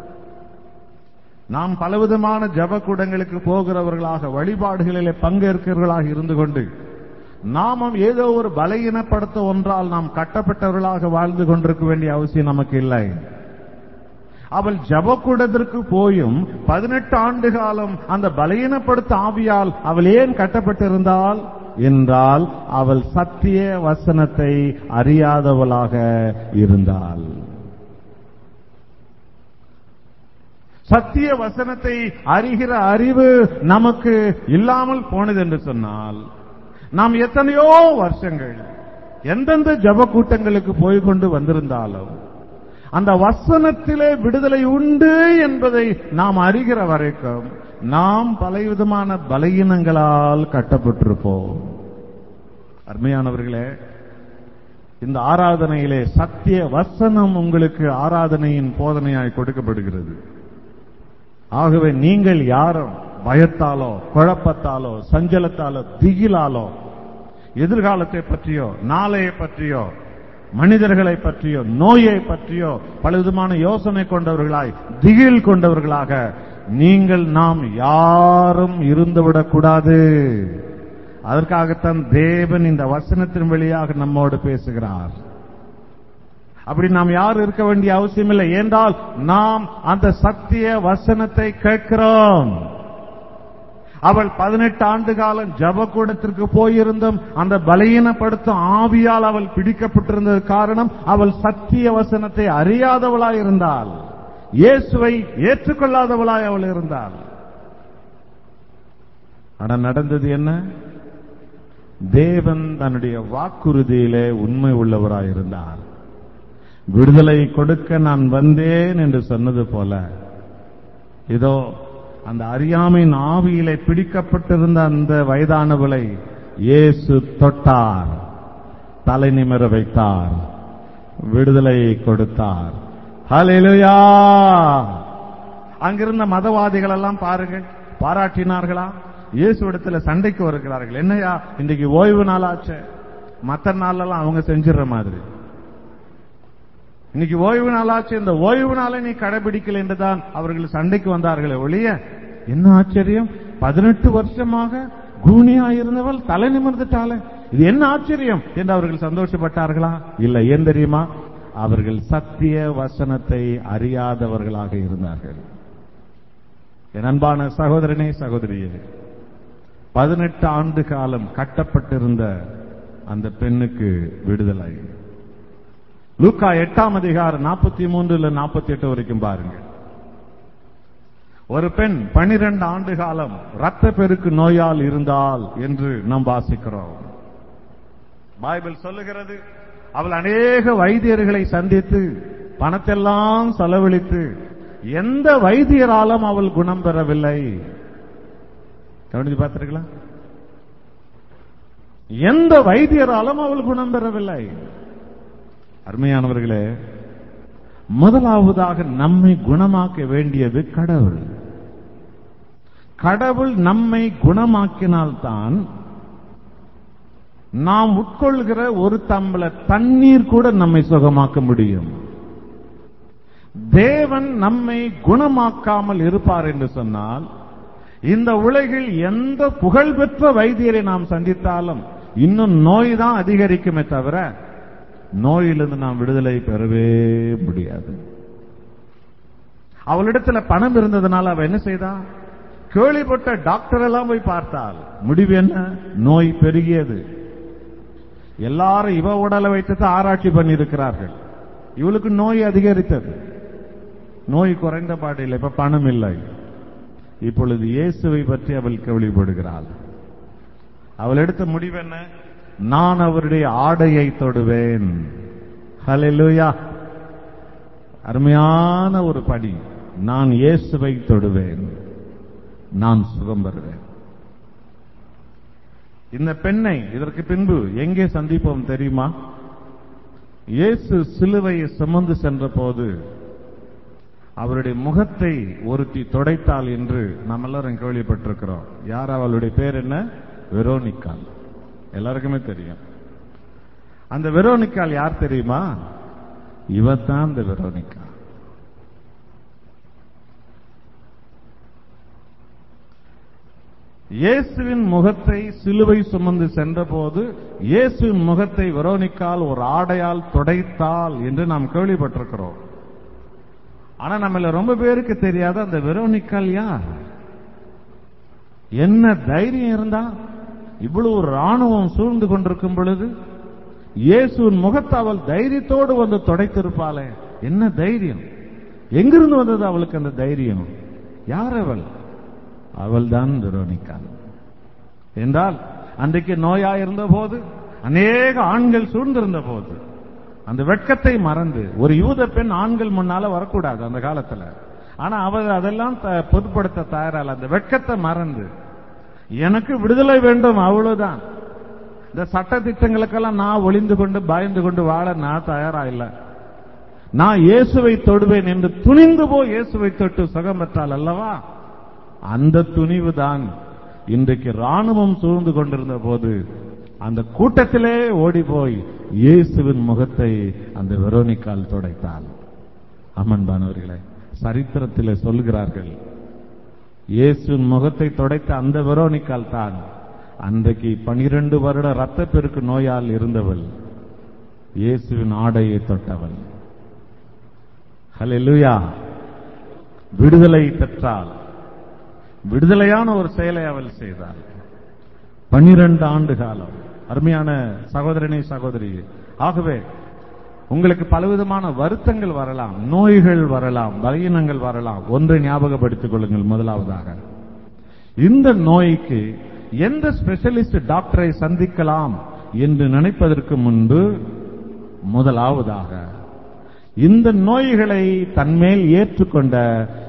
நாம் பலவிதமான ஜபக்கூடங்களுக்கு போகிறவர்களாக வழிபாடுகளிலே பங்கேற்கிறவர்களாக இருந்து கொண்டு நாமும் ஏதோ ஒரு பலகீனப்படுத்த ஒன்றால் நாம் கட்டப்பட்டவர்களாக வாழ்ந்து கொண்டிருக்க வேண்டிய அவசியம் நமக்கு இல்லை அவள் ஜபக்கூடத்திற்கு போயும் பதினெட்டு ஆண்டு காலம் அந்த பலகீனப்படுத்த ஆவியால் அவள் ஏன் கட்டப்பட்டிருந்தால் என்றால் அவள் சத்திய வசனத்தை அறியாதவளாக இருந்தாள் சத்திய வசனத்தை அறிகிற அறிவு நமக்கு இல்லாமல் போனது என்று சொன்னால் நாம் எத்தனையோ வருஷங்கள் எந்தெந்த ஜப கூட்டங்களுக்கு போய் கொண்டு வந்திருந்தாலும் அந்த வசனத்திலே விடுதலை உண்டு என்பதை நாம் அறிகிற வரைக்கும் நாம் பலவிதமான பலகீனங்களால் கட்டப்பட்டிருப்போம் அருமையானவர்களே இந்த ஆராதனையிலே சத்திய வசனம் உங்களுக்கு ஆராதனையின் போதனையாய் கொடுக்கப்படுகிறது ஆகவே நீங்கள் யாரும் பயத்தாலோ குழப்பத்தாலோ சஞ்சலத்தாலோ திகிலாலோ எதிர்காலத்தை பற்றியோ நாளையை பற்றியோ மனிதர்களை பற்றியோ நோயை பற்றியோ பலவிதமான யோசனை கொண்டவர்களாய் திகில் கொண்டவர்களாக நீங்கள் நாம் யாரும் இருந்துவிடக்கூடாது அதற்காகத்தான் தேவன் இந்த வசனத்தின் வழியாக நம்மோடு பேசுகிறார் அப்படி நாம் யாரும் இருக்க வேண்டிய அவசியம் இல்லை என்றால் நாம் அந்த சத்திய வசனத்தை கேட்கிறோம் அவள் பதினெட்டு ஆண்டு காலம் ஜபக்கூடத்திற்கு போயிருந்தும் அந்த பலகீனப்படுத்தும் ஆவியால் அவள் பிடிக்கப்பட்டிருந்தது காரணம் அவள் சத்திய வசனத்தை அறியாதவளாய் இருந்தாள் இயேசுவை ஏற்றுக்கொள்ளாதவளாய் அவள் இருந்தாள் ஆனா நடந்தது என்ன தேவன் தன்னுடைய வாக்குறுதியிலே உண்மை உள்ளவராய் இருந்தார் விடுதலை கொடுக்க நான் வந்தேன் என்று சொன்னது போல இதோ அந்த அறியாமையின் ஆவியிலே பிடிக்கப்பட்டிருந்த அந்த வயதானவளை இயேசு தொட்டார் தலை நிமிர வைத்தார் விடுதலை கொடுத்தார் ஹalleluya அங்கிருந்த மதவாதிகள் எல்லாம் பாருங்கள் பாராட்டினார்களா இயேசுவிடத்துல சண்டைக்கு வருகிறார்கள் என்னையா இன்னைக்கு ஓய்வு நாளாச்சே மத்த நாளெல்லாம் அவங்க செஞ்சிடுற மாதிரி இன்னைக்கு ஓய்வு நாளாச்சு இந்த ஓய்வு நாளை நீ கடைபிடிக்கல என்றுதான் அவர்கள் சண்டைக்கு வந்தார்களே ஒழிய என்ன ஆச்சரியம் பதினெட்டு வருஷமாக கூனியா இருந்தவள் தலை நிமிர்ந்துட்டாளே இது என்ன ஆச்சரியம் என்று அவர்கள் சந்தோஷப்பட்டார்களா இல்ல ஏன் தெரியுமா அவர்கள் சத்திய வசனத்தை அறியாதவர்களாக இருந்தார்கள் என் அன்பான சகோதரனே சகோதரியே பதினெட்டு ஆண்டு காலம் கட்டப்பட்டிருந்த அந்த பெண்ணுக்கு விடுதலை லூக்கா எட்டாம் அதிகாரம் நாற்பத்தி மூன்றுல நாற்பத்தி எட்டு வரைக்கும் பாருங்க ஒரு பெண் பனிரெண்டு ஆண்டு காலம் ரத்த பெருக்கு நோயால் இருந்தால் என்று நாம் வாசிக்கிறோம் பைபிள் சொல்லுகிறது அவள் அநேக வைத்தியர்களை சந்தித்து பணத்தெல்லாம் செலவழித்து எந்த வைத்தியராலும் அவள் குணம் பெறவில்லை கவனித்து பார்த்திருக்கலாம் எந்த வைத்தியராலும் அவள் குணம் பெறவில்லை அருமையானவர்களே முதலாவதாக நம்மை குணமாக்க வேண்டியது கடவுள் கடவுள் நம்மை குணமாக்கினால்தான் நாம் உட்கொள்கிற ஒரு தம்பள தண்ணீர் கூட நம்மை சுகமாக்க முடியும் தேவன் நம்மை குணமாக்காமல் இருப்பார் என்று சொன்னால் இந்த உலகில் எந்த புகழ்பெற்ற வைத்தியரை நாம் சந்தித்தாலும் இன்னும் நோய் தான் அதிகரிக்குமே தவிர நோயிலிருந்து நாம் விடுதலை பெறவே முடியாது அவளிடத்துல பணம் இருந்ததுனால அவ என்ன செய்தா கேள்விப்பட்ட டாக்டர் எல்லாம் போய் பார்த்தால் முடிவு என்ன நோய் பெருகியது எல்லாரும் இவ உடலை வைத்து ஆராய்ச்சி பண்ணி இருக்கிறார்கள் இவளுக்கு நோய் அதிகரித்தது நோய் குறைந்த பாடில்லை இப்ப பணம் இல்லை இப்பொழுது இயேசுவை பற்றி அவள் கேள்விப்படுகிறாள் அவள் எடுத்த முடிவு என்ன நான் அவருடைய ஆடையை தொடுவேன் ஹalleluya அருமையான ஒரு படி நான் இயேசுவை தொடுவேன் நான் சுகம் பெறுவேன் இந்த பெண்ணை இதற்கு பின்பு எங்கே சந்திப்போம் தெரியுமா இயேசு சிலுவையை சுமந்து சென்ற போது அவருடைய முகத்தை ஒருத்தி தொடைத்தாள் என்று நாம் எல்லாரும் கேள்விப்பட்டிருக்கிறோம் யார் அவளுடைய பேர் என்ன வெரோனிக்கால் எல்லாருக்குமே தெரியும் அந்த வெரோனிக்கால் யார் தெரியுமா இவத்தான் அந்த வெரோனிக்கா இயேசுவின் முகத்தை சிலுவை சுமந்து சென்றபோது இயேசுவின் முகத்தை வெரோனிக்கால் ஒரு ஆடையால் துடைத்தாள் என்று நாம் கேள்விப்பட்டிருக்கிறோம் ஆனா நம்மள ரொம்ப பேருக்கு தெரியாத அந்த வெரோனிக்கால் யார் என்ன தைரியம் இருந்தா இவ்வளவு ராணுவம் சூழ்ந்து கொண்டிருக்கும் பொழுது இயேசுவின் முகத்தை அவள் தைரியத்தோடு வந்து தொடைத்திருப்பாளே என்ன தைரியம் எங்கிருந்து வந்தது அவளுக்கு அந்த தைரியம் யார் அவள் அவள்தான் வெரோனிக்கால் என்றால் அன்றைக்கு நோயா இருந்த போது அநேக ஆண்கள் சூழ்ந்திருந்த போது அந்த வெட்கத்தை மறந்து ஒரு யூத பெண் ஆண்கள் முன்னால வரக்கூடாது அந்த காலத்துல ஆனா அவர் அதெல்லாம் த- பொதுப்படுத்த தயாரால அந்த வெட்கத்தை மறந்து எனக்கு விடுதலை வேண்டும் அவ்வளவுதான் இந்த சட்ட திட்டங்களுக்கெல்லாம் நான் ஒளிந்து கொண்டு பயந்து கொண்டு வாழ நான் தயாரா இல்ல நான் இயேசுவை தொடுவேன் என்று துணிந்து போய் இயேசுவை தொட்டு சுகம் பெற்றால் அல்லவா அந்த துணிவு தான் இன்றைக்கு ராணுவம் சூழ்ந்து கொண்டிருந்த போது அந்த கூட்டத்திலே ஓடி போய் இயேசுவின் முகத்தை அந்த வெரோனிக்கால் துடைத்தாள் அம்மன்பானவர்களே சரித்திரத்திலே சொல்கிறார்கள் இயேசுவின் முகத்தை துடைத்த அந்த வெரோனிக்கால் தான் அன்றைக்கு பனிரெண்டு வருட இரத்தப்பெருக்கு நோயால் இருந்தவள் இயேசுவின் ஆடையை தொட்டவள் ஹalleluya விடுதலை பெற்றாள் விடுதலையான ஒரு செயலை அவள் செய்தாள் பனிரெண்டு ஆண்டு காலம் அருமையான சகோதரனே சகோதரி ஆகவே உங்களுக்கு பலவிதமான வருத்தங்கள் வரலாம் நோய்கள் வரலாம் பலகீனங்கள் வரலாம் ஒன்றை ஞாபகப்படுத்திக் கொள்ளுங்கள் முதலாவதாக இந்த நோய்க்கு எந்த ஸ்பெஷலிஸ்ட் டாக்டரை சந்திக்கலாம் என்று நினைப்பதற்கு முன்பு முதலாவதாக இந்த நோய்களை தன்மேல் ஏற்றுக்கொண்ட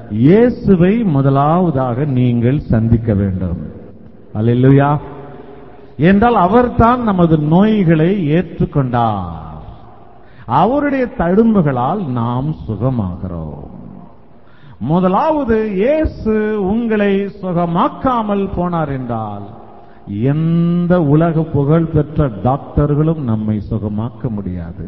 இயேசுவை முதலாவதாக நீங்கள் சந்திக்க வேண்டும் அல்லேலூயா என்றால் அவர்தான் நமது நோய்களை ஏற்றுக்கொண்டார் அவருடைய தழும்புகளால் நாம் சுகமாகிறோம் முதலாவது இயேசு உங்களை சுகமாக்காமல் போனார் என்றால் எந்த உலக புகழ் பெற்ற டாக்டர்களும் நம்மை சுகமாக்க முடியாது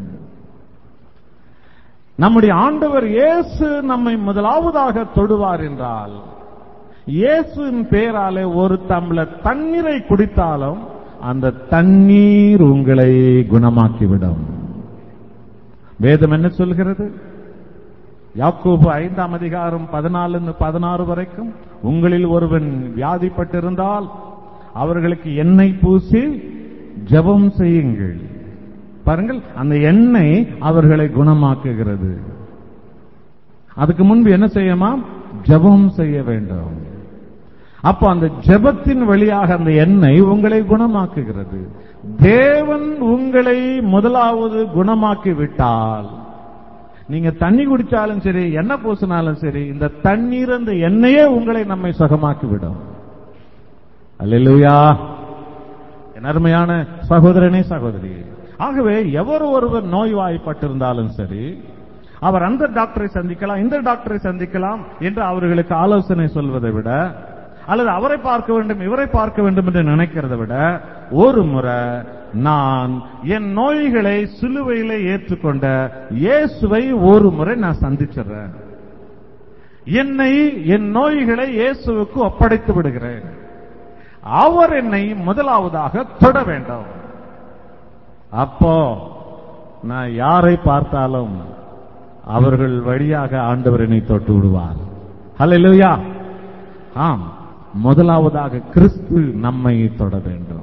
நம்முடைய ஆண்டவர் இயேசு நம்மை முதலாவதாக தொடுவார் என்றால் இயேசுவின் பேராலே ஒரு டம்ளர் தண்ணீரை குடித்தாலும் அந்த தண்ணீர் உங்களை குணமாக்கிவிடும் வேதம் என்ன சொல்கிறது யாக்கோபு ஐந்தாம் அதிகாரம் பதினாலு பதினாறு வரைக்கும் உங்களில் ஒருவன் வியாதிப்பட்டிருந்தால் அவர்களுக்கு எண்ணெய் பூசி ஜெபம் செய்யுங்கள் பாருங்கள் அந்த எண்ணெய் அவர்களை குணமாக்குகிறது அதுக்கு முன்பு என்ன செய்யமா ஜெபம் செய்ய வேண்டும் அப்போ அந்த ஜெபத்தின் வழியாக அந்த எண்ணெய் உங்களை குணமாக்குகிறது தேவன் உங்களை முதலாவது குணமாக்கி விட்டால் நீங்க தண்ணி குடிச்சாலும் சரி எண்ணெய் பூசினாலும் சரி இந்த தண்ணீர் அந்த எண்ணெயே உங்களை நம்மை சுகமாக்கி விடும் அல்லேலூயா என் அருமையான சகோதரனே சகோதரி ஆகவே எவர் ஒருவர் நோய்வாய்ப்பட்டிருந்தாலும் சரி அவர் அந்த டாக்டரை சந்திக்கலாம் இந்த டாக்டரை சந்திக்கலாம் என்று அவர்களுக்கு ஆலோசனை சொல்வதை விட அல்லது அவரை பார்க்க வேண்டும் இவரை பார்க்க வேண்டும் என்று நினைக்கிறதை விட ஒரு முறை நான் என் நோய்களை சிலுவையில ஏற்றுக்கொண்ட இயேசுவை ஒரு முறை நான் சந்திச்சிடுறேன் என்னை என் நோய்களை இயேசுவுக்கு ஒப்படைத்து விடுகிறேன் அவர் என்னை முதலாவதாக தொட வேண்டும் அப்போ நான் யாரை பார்த்தாலும் அவர்கள் வழியாக ஆண்டவர் என்னை தொட்டு விடுவார் ஹalleluya ஆம் முதலாவதாக கிறிஸ்து நம்மை தொட வேண்டும்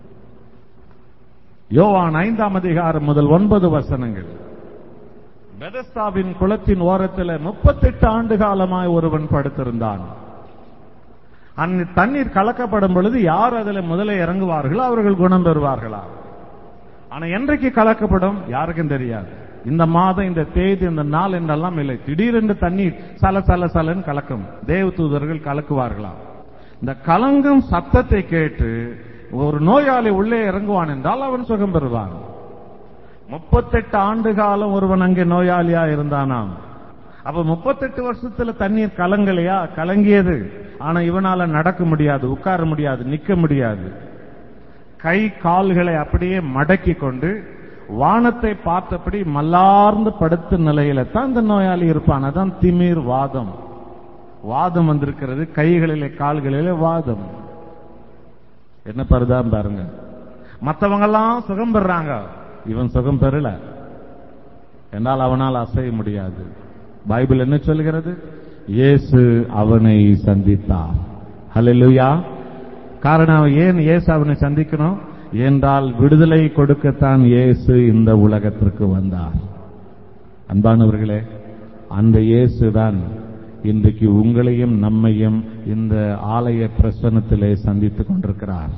யோவான் ஐந்தாம் அதிகாரம் முதல் ஒன்பது வசனங்கள் பெதஸ்தாவின் குளத்தின் ஓரத்தில் முப்பத்தெட்டு ஆண்டு காலமாய் ஒருவன் படுத்திருந்தான் அந்த தண்ணீர் கலக்கப்படும் பொழுது யார் அதில் முதல்ல இறங்குவார்களோ அவர்கள் குணம் பெறுவார்களா ஆனா என்றைக்கு கலக்கப்படும் யாருக்கும் தெரியாது இந்த மாதம் இந்த தேதி இந்த நாள் என்றெல்லாம் இல்லை திடீரென்று தண்ணீர் சல சல சலன்னு கலக்கும் தேவ தூதர்கள் கலக்குவார்களாம் இந்த கலங்கும் சத்தத்தை கேட்டு ஒரு நோயாளி உள்ளே இறங்குவான் என்றால் அவன் சுகம் பெறுவான் முப்பத்தெட்டு ஆண்டு காலம் ஒருவன் அங்கே நோயாளியா இருந்தானாம் அப்ப முப்பத்தெட்டு வருஷத்துல தண்ணீர் கலங்கலையா கலங்கியது ஆனா இவனால நடக்க முடியாது உட்கார முடியாது நிக்க முடியாது கை கால்களை அப்படியே மடக்கி கொண்டு வானத்தை பார்த்தபடி மல்லார்ந்து படுத்த நிலையில தான் இந்த நோயாளி இருப்பான் அதான் திமிர் வாதம் வாதம் வந்திருக்கிறது கைகளிலே கால்களிலே வாதம் என்ன பருதான் பாருங்க மத்தவங்க எல்லாம் சுகம் பெறாங்க இவன் சுகம் பெறல என்னால் அவனால் அசைய முடியாது பைபிள் என்ன சொல்கிறது இயேசு அவனை சந்தித்தார் ஹalleluya காரணம் ஏன் இயேசு அவனை சந்திக்கணும் என்றால் விடுதலை கொடுக்கத்தான் இயேசு இந்த உலகத்திற்கு வந்தார் அன்பானவர்களே அந்த இயேசுதான் இன்றைக்கு உங்களையும் நம்மையும் இந்த ஆலய பிரசனத்திலே சந்தித்துக் கொண்டிருக்கிறார்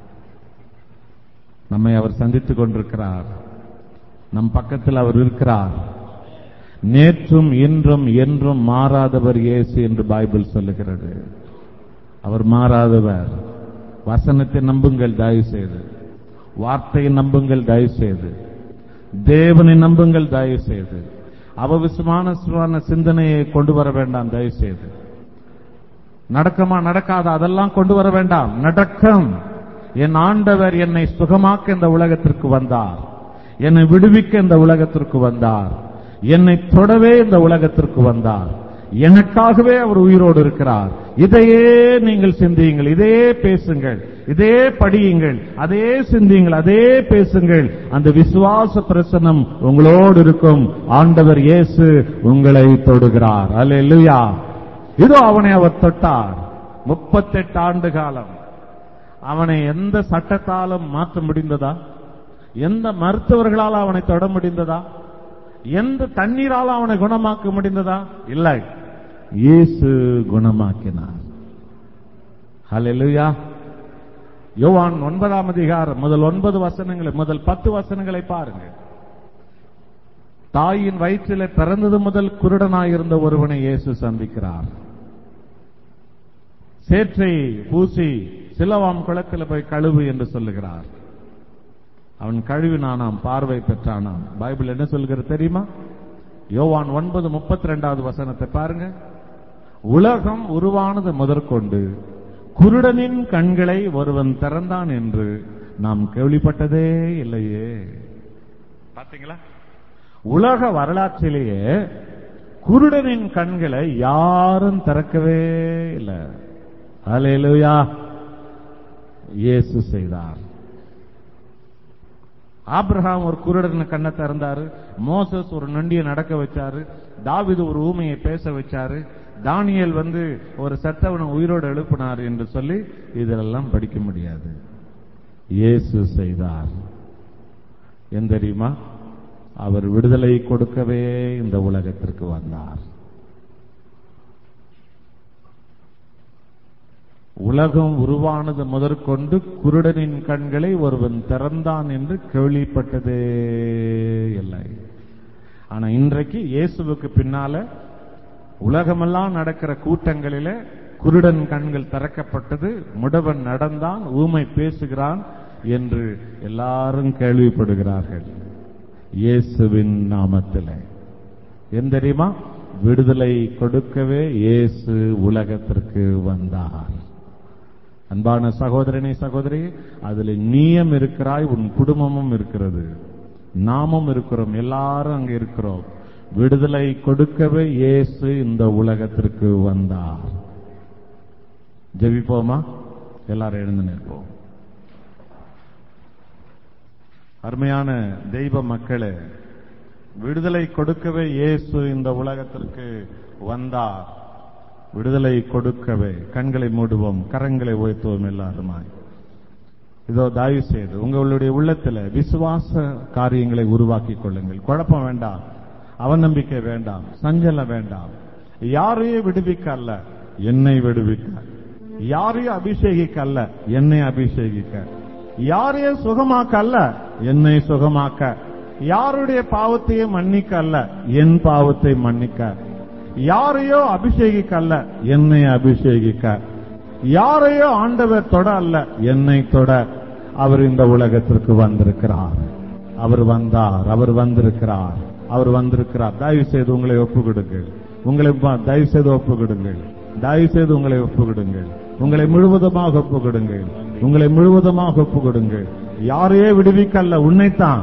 நம்மை அவர் சந்தித்துக் கொண்டிருக்கிறார் நம் பக்கத்தில் அவர் இருக்கிறார் நேற்றும் இன்றும் என்றும் மாறாதவர் இயேசு என்று பைபிள் சொல்லுகிறது அவர் மாறாதவர் வசனத்தை நம்புங்கள் தயவு செய்து வார்த்தையை நம்புங்கள் தயவு செய்து தேவனை நம்புங்கள் தயவு செய்து அவவிசமான சிந்தனையை கொண்டு வர வேண்டாம் தயவு செய்து நடக்குமா நடக்காத அதெல்லாம் கொண்டு வர வேண்டாம் நடக்கும் என் ஆண்டவர் என்னை சுகமாக்க இந்த உலகத்திற்கு வந்தார் என்னை விடுவிக்க இந்த உலகத்திற்கு வந்தார் என்னை தொடவே இந்த உலகத்திற்கு வந்தார் எனக்காகவே அவர் உயிரோடு இருக்கிறார் இதையே நீங்கள் சிந்தியுங்கள் இதையே பேசுங்கள் இதே படியுங்கள் அதே சிந்தியுங்கள் அதே பேசுங்கள் அந்த விசுவாச பிரசனம் உங்களோடு இருக்கும் ஆண்டவர் இயேசு உங்களை தொடுகிறார் அல்லேலூயா இதோ அவனை அவர் தொட்டார் முப்பத்தெட்டு ஆண்டு காலம் அவனை எந்த சட்டத்தாலும் மாற்ற முடிந்ததா எந்த மருத்துவர்களால் அவனை தொட முடிந்ததா எந்த தண்ணீரால் அவனை குணமாக்க முடிந்ததா இல்லை இயேசு குணமாக்கினார் ஹalleluya யோவான் ஒன்பதாம் அதிகாரம் முதல் ஒன்பது வசனங்களை முதல் பத்து வசனங்களை பாருங்க தாயின் வயிற்றிலே பிறந்தது முதல் குருடனாயிருந்த ஒருவனை இயேசு சந்திக்கிறார் சேற்றை பூசி சிலவாம் குளத்தில் போய் கழுவு என்று சொல்லுகிறார் அவன் கழுவினானாம் பார்வை பெற்றானாம் பைபிள் என்ன சொல்கிறது தெரியுமா யோவான் ஒன்பது முப்பத்தி ரெண்டாவது வசனத்தை பாருங்க உலகம் உருவானது முதற்கொண்டு குருடனின் கண்களை ஒருவன் திறந்தான் என்று நாம் கேள்விப்பட்டதே இல்லையே பாத்தீங்களா உலக வரலாற்றிலேயே குருடனின் கண்களை யாரும் திறக்கவே இல்லை அலையலுயா இயேசு செய்தார் ஆபிரகாம் ஒரு குருடன் கண்ணை திறந்தாரு மோசஸ் ஒரு நொண்டியை நடக்க வச்சாரு தாவிது ஒரு ஊமையை பேச வச்சாரு தானியல் வந்து ஒரு செத்தவனை உயிரோடு எழுப்பினார் என்று சொல்லி இதெல்லாம் படிக்க முடியாது இயேசு செய்தார் ஏன் தெரியுமா அவர் விடுதலை கொடுக்கவே இந்த உலகத்திற்கு வந்தார் உலகம் உருவானது முதற்கொண்டு குருடனின் கண்களை ஒருவன் திறந்தான் என்று கேள்விப்பட்டதே இல்லை ஆனா இன்றைக்கு இயேசுவுக்கு பின்னால உலகமெல்லாம் நடக்கிற கூட்டங்களிலே குருடன் கண்கள் திறக்கப்பட்டது முடவன் நடந்தான் ஊமை பேசுகிறான் என்று எல்லாரும் கேள்விப்படுகிறார்கள் இயேசுவின் நாமத்திலே என் தெரியுமா விடுதலை கொடுக்கவே இயேசு உலகத்திற்கு வந்தார் அன்பான சகோதரனே சகோதரி அதில் நீயம் இருக்கிறாய் உன் குடும்பமும் இருக்கிறது நாமும் இருக்கிறோம் எல்லாரும் அங்க இருக்கிறோம் விடுதலை கொடுக்கவே இயேசு இந்த உலகத்திற்கு வந்தார் ஜெபிப்போமா எல்லாரும் எழுந்து நிற்போம் அருமையான தெய்வ மக்களே விடுதலை கொடுக்கவே இயேசு இந்த உலகத்திற்கு வந்தார் விடுதலை கொடுக்கவே கண்களை மூடுவோம் கரங்களை உயர்த்துவோம் எல்லாருமாய் இதோ தயவு செய்து உங்களுடைய உள்ளத்தில் விசுவாச காரியங்களை உருவாக்கி கொள்ளுங்கள் குழப்பம் வேண்டாம் அவநம்பிக்கை வேண்டாம் சஞ்சலம் வேண்டாம் யாரையும் விடுவிக்க அல்ல என்னை விடுவிக்க யாரையும் அபிஷேகிக்க அல்ல என்னை அபிஷேகிக்க யாரையும் சுகமாக்க அல்ல என்னை சுகமாக்க யாருடைய பாவத்தையும் மன்னிக்க அல்ல என் பாவத்தை மன்னிக்க யாரையோ அபிஷேகிக்க அல்ல என்னை அபிஷேகிக்க யாரையோ ஆண்டவர் தொட அல்ல என்னை தொட அவர் இந்த உலகத்திற்கு வந்திருக்கிறார் அவர் வந்தார் அவர் வந்திருக்கிறார் அவர் வந்திருக்கிறார் தயவு செய்து உங்களை ஒப்பு கொடுங்கள் உங்களை ப- தயவு செய்து ஒப்பு கொடுங்கள் தயவு செய்து உங்களை ஒப்பு கொடுங்கள் உங்களை முழுவதுமாக ஒப்பு கொடுங்கள் உங்களை முழுவதுமாக ஒப்பு கொடுங்கள் யாரையோ விடுவிக்கல்ல உன்னைத்தான்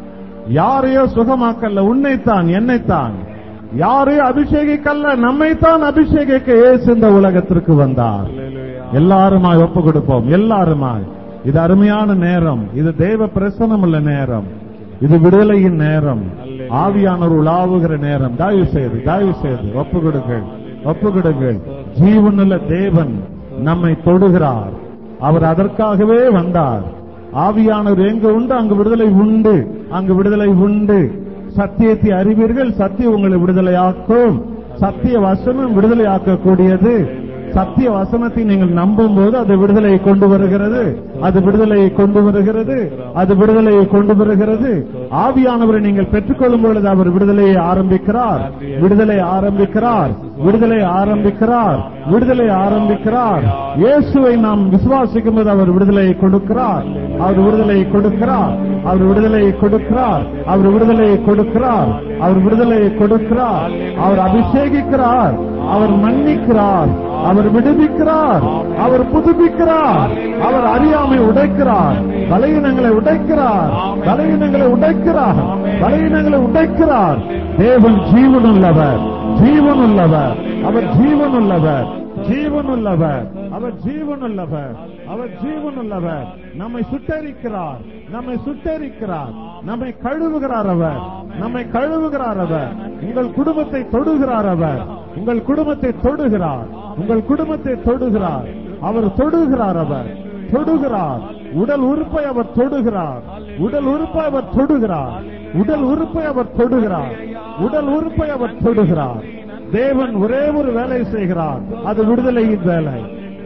யாரையோ சுகமாக்கல்ல உன்னைத்தான் என்னைத்தான் யாரையோ அபிஷேகிக்கல்ல நம்மைத்தான் அபிஷேகிக்க இயேசு இந்த உலகத்திற்கு வந்தார் எல்லாருமாய் ஒப்பு கொடுப்போம் எல்லாருமாய் இது அருமையான நேரம் இது தெய்வ பிரசனம் உள்ள நேரம் இது விடுதலையின் நேரம் ஆவியானவர் உலாவுகிற நேரம் தயவு செய்து தயவு செய்து ஒப்பு கொடுங்கள் ஒப்பு கொடுங்கள் ஜீவனுள்ள தேவன் நம்மை தொடுகிறார் அவர் அதற்காகவே வந்தார் ஆவியானவர் எங்கு உண்டு அங்கு விடுதலை உண்டு அங்கு விடுதலை உண்டு சத்தியத்தை அறிவீர்கள் சத்தியம் உங்களை விடுதலையாக்கும் சத்திய வசனம் விடுதலையாக்கக்கூடியது சத்திய வசனத்தை நீங்கள் நம்பும் போது அது விடுதலையை கொண்டு வருகிறது அது விடுதலையை கொண்டு வருகிறது அது விடுதலையை கொண்டு வருகிறது ஆவியானவரை நீங்கள் பெற்றுக்கொள்ளும் பொழுது அவர் விடுதலையை ஆரம்பிக்கிறார் விடுதலை ஆரம்பிக்கிறார் விடுதலை ஆரம்பிக்கிறார் விடுதலை ஆரம்பிக்கிறார் இயேசுவை நாம் விசுவாசிக்கும் போது அவர் விடுதலையை கொடுக்கிறார் அவர் விடுதலையை கொடுக்கிறார் அவர் விடுதலையை கொடுக்கிறார் அவர் விடுதலையை கொடுக்கிறார் அவர் விடுதலையை கொடுக்கிறார் அவர் அபிஷேகிக்கிறார் அவர் மன்னிக்கிறார் அவர் விடுவிக்கிறார் அவர் புதுப்பிக்கிறார் அவர் அறியாமை உடைக்கிறார் பலகீனங்களை உடைக்கிறார் பலகீனங்களை உடைக்கிறார் பலகீனங்களை உடைக்கிறார் தேவன் ஜீவனுள்ளவர் ஜீவனுள்ளவர் அவர் ஜீவனுள்ளவர் ஜீவனுள்ளவர் அவர் ஜீவனுள்ளவர் அவர் ஜீவனுள்ளவர் நம்மை சுட்டரிக்கிறார் நம்மை சுட்டரிக்கிறார் நம்மை கழுவுகிறார் அவர் நம்மை கழுவுகிறார் அவர் உங்கள் குடும்பத்தை தொடுகிறார் அவர் உங்கள் குடும்பத்தை தொடுகிறார் உங்கள் குடும்பத்தை தொடுகிறார் அவர் தொடுகிறார் அவர் தொடுகிறார் உடல் உறுப்பை அவர் தொடுகிறார் உடல் உறுப்பை அவர் தொடுகிறார் உடல் உறுப்பை அவர் தொடுகிறார் உடல் உறுப்பை அவர் தொடுகிறார் தேவன் ஒரே ஒரு வேலை செய்கிறார் அது விடுதலையின் வேலை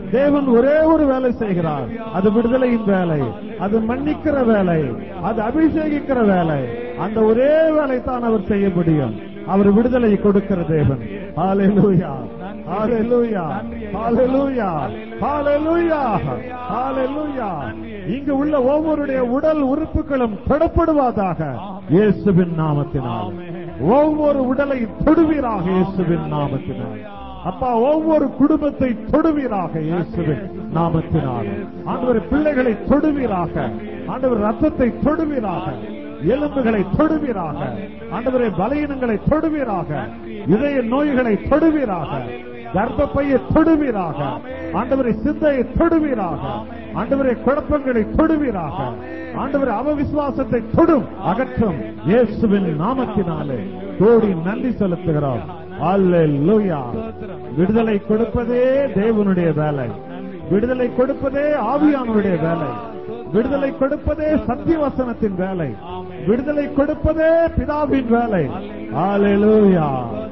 தேவன் ஒரே ஒரு வேலை செய்கிறார் அது விடுதலையின் வேலை அது மன்னிக்கிற வேலை அது அபிஷேகிக்கிற வேலை அந்த ஒரே வேலை தான் அவர் செய்ய முடியும் அவர் விடுதலை கொடுக்கிற தேவன் ஹalleluya ஹalleluya ஹalleluya ஹalleluya ஹalleluya இங்கு உள்ள ஒவ்வொருடைய உடல் உறுப்புகளும் தொடப்படுவதாக இயேசுவின் நாமத்தினால் ஒவ்வொரு உடலை தொடுவீராக இயேசுவின் நாமத்தினால் அப்பா ஒவ்வொரு குடும்பத்தை தொடுவீராக இயேசுவின் நாமத்தினால் ஆண்டவர் பிள்ளைகளை தொடுவீராக ஆண்டவர் ரத்தத்தை தொடுவீராக எலும்புகளை தொடுவீராக ஆண்டவரை பலகீனங்களை தொடுவீராக இதய நோய்களை தொடுவீராக கர்ப்பப்பையை தொடுவீராக ஆண்டவரை சிந்தையை தொடுவீராக ஆண்டவரை குழப்பங்களை தொடுவீராக ஆண்டவரை அவவிசுவாசத்தை தொடும் அகற்றும் இயேசுவின் நாமத்தினாலே கோடி நன்றி செலுத்துகிறோம் அல்லேலூயா விடுதலை கொடுப்பதே தேவனுடைய வேலை விடுதலை கொடுப்பதே ஆவியானுடைய வேலை விடுதலை கொடுப்பதே சத்தியவசனத்தின் வேலை விடுதலை கொடுப்பதே பிதாவின் வேலை ஹalleluya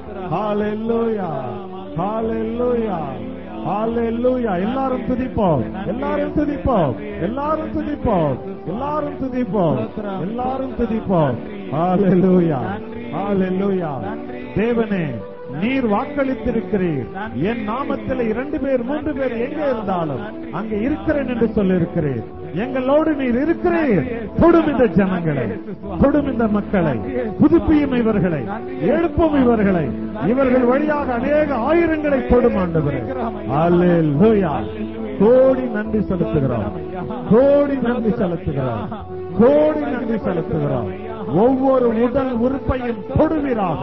ஹalleluya ஹalleluya ஹalleluya எல்லாரும் துதிப்போம் எல்லாரும் துதிப்போம் எல்லாரும் துதிப்போம் எல்லாரும் துதிப்போம் எல்லாரும் துதிப்போம் ஹalleluya ஹalleluya தேவனே நீர் வாக்களித்திருக்கிறீர் என் நாமத்தில் இரண்டு பேர் மூன்று பேர் எங்கே இருந்தாலும் அங்கே இருக்கிறேன் என்று சொல்லியிருக்கிறேன் எங்களோடு நீர் இருக்கிறீர் தொடும் இந்த ஜனங்களை தொடும் இந்த மக்களை புதுப்பியும் இவர்களை எழுப்பும் இவர்களை இவர்கள் வழியாக அநேக ஆயிரங்களை தொடும் ஆண்டவரே அல்லேலூயா கோடி நன்றி செலுத்துகிறோம் கோடி நன்றி செலுத்துகிறோம் கோடி நன்றி செலுத்துகிறோம் ஒவ்வொரு உடல் உறுப்பையும் தொடுவீராக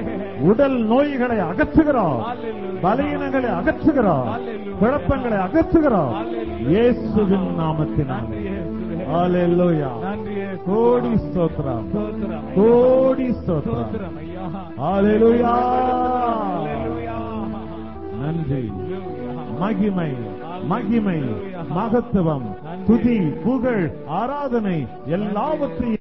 உடல் நோய்களை அகற்றுகிறோம் பலகீனங்களை அகற்றுகிறோம் குழப்பங்களை அகற்றுகிறோம் இயேசுவின் நாமத்தினால் ஹalleluya கோடி ஸ்தோத்திரம் கோடி ஸ்தோத்திரம் ஹalleluya நன்றி மகிமை மகிமை மகத்துவம் துதி புகழ் ஆராதனை எல்லாவற்றையும்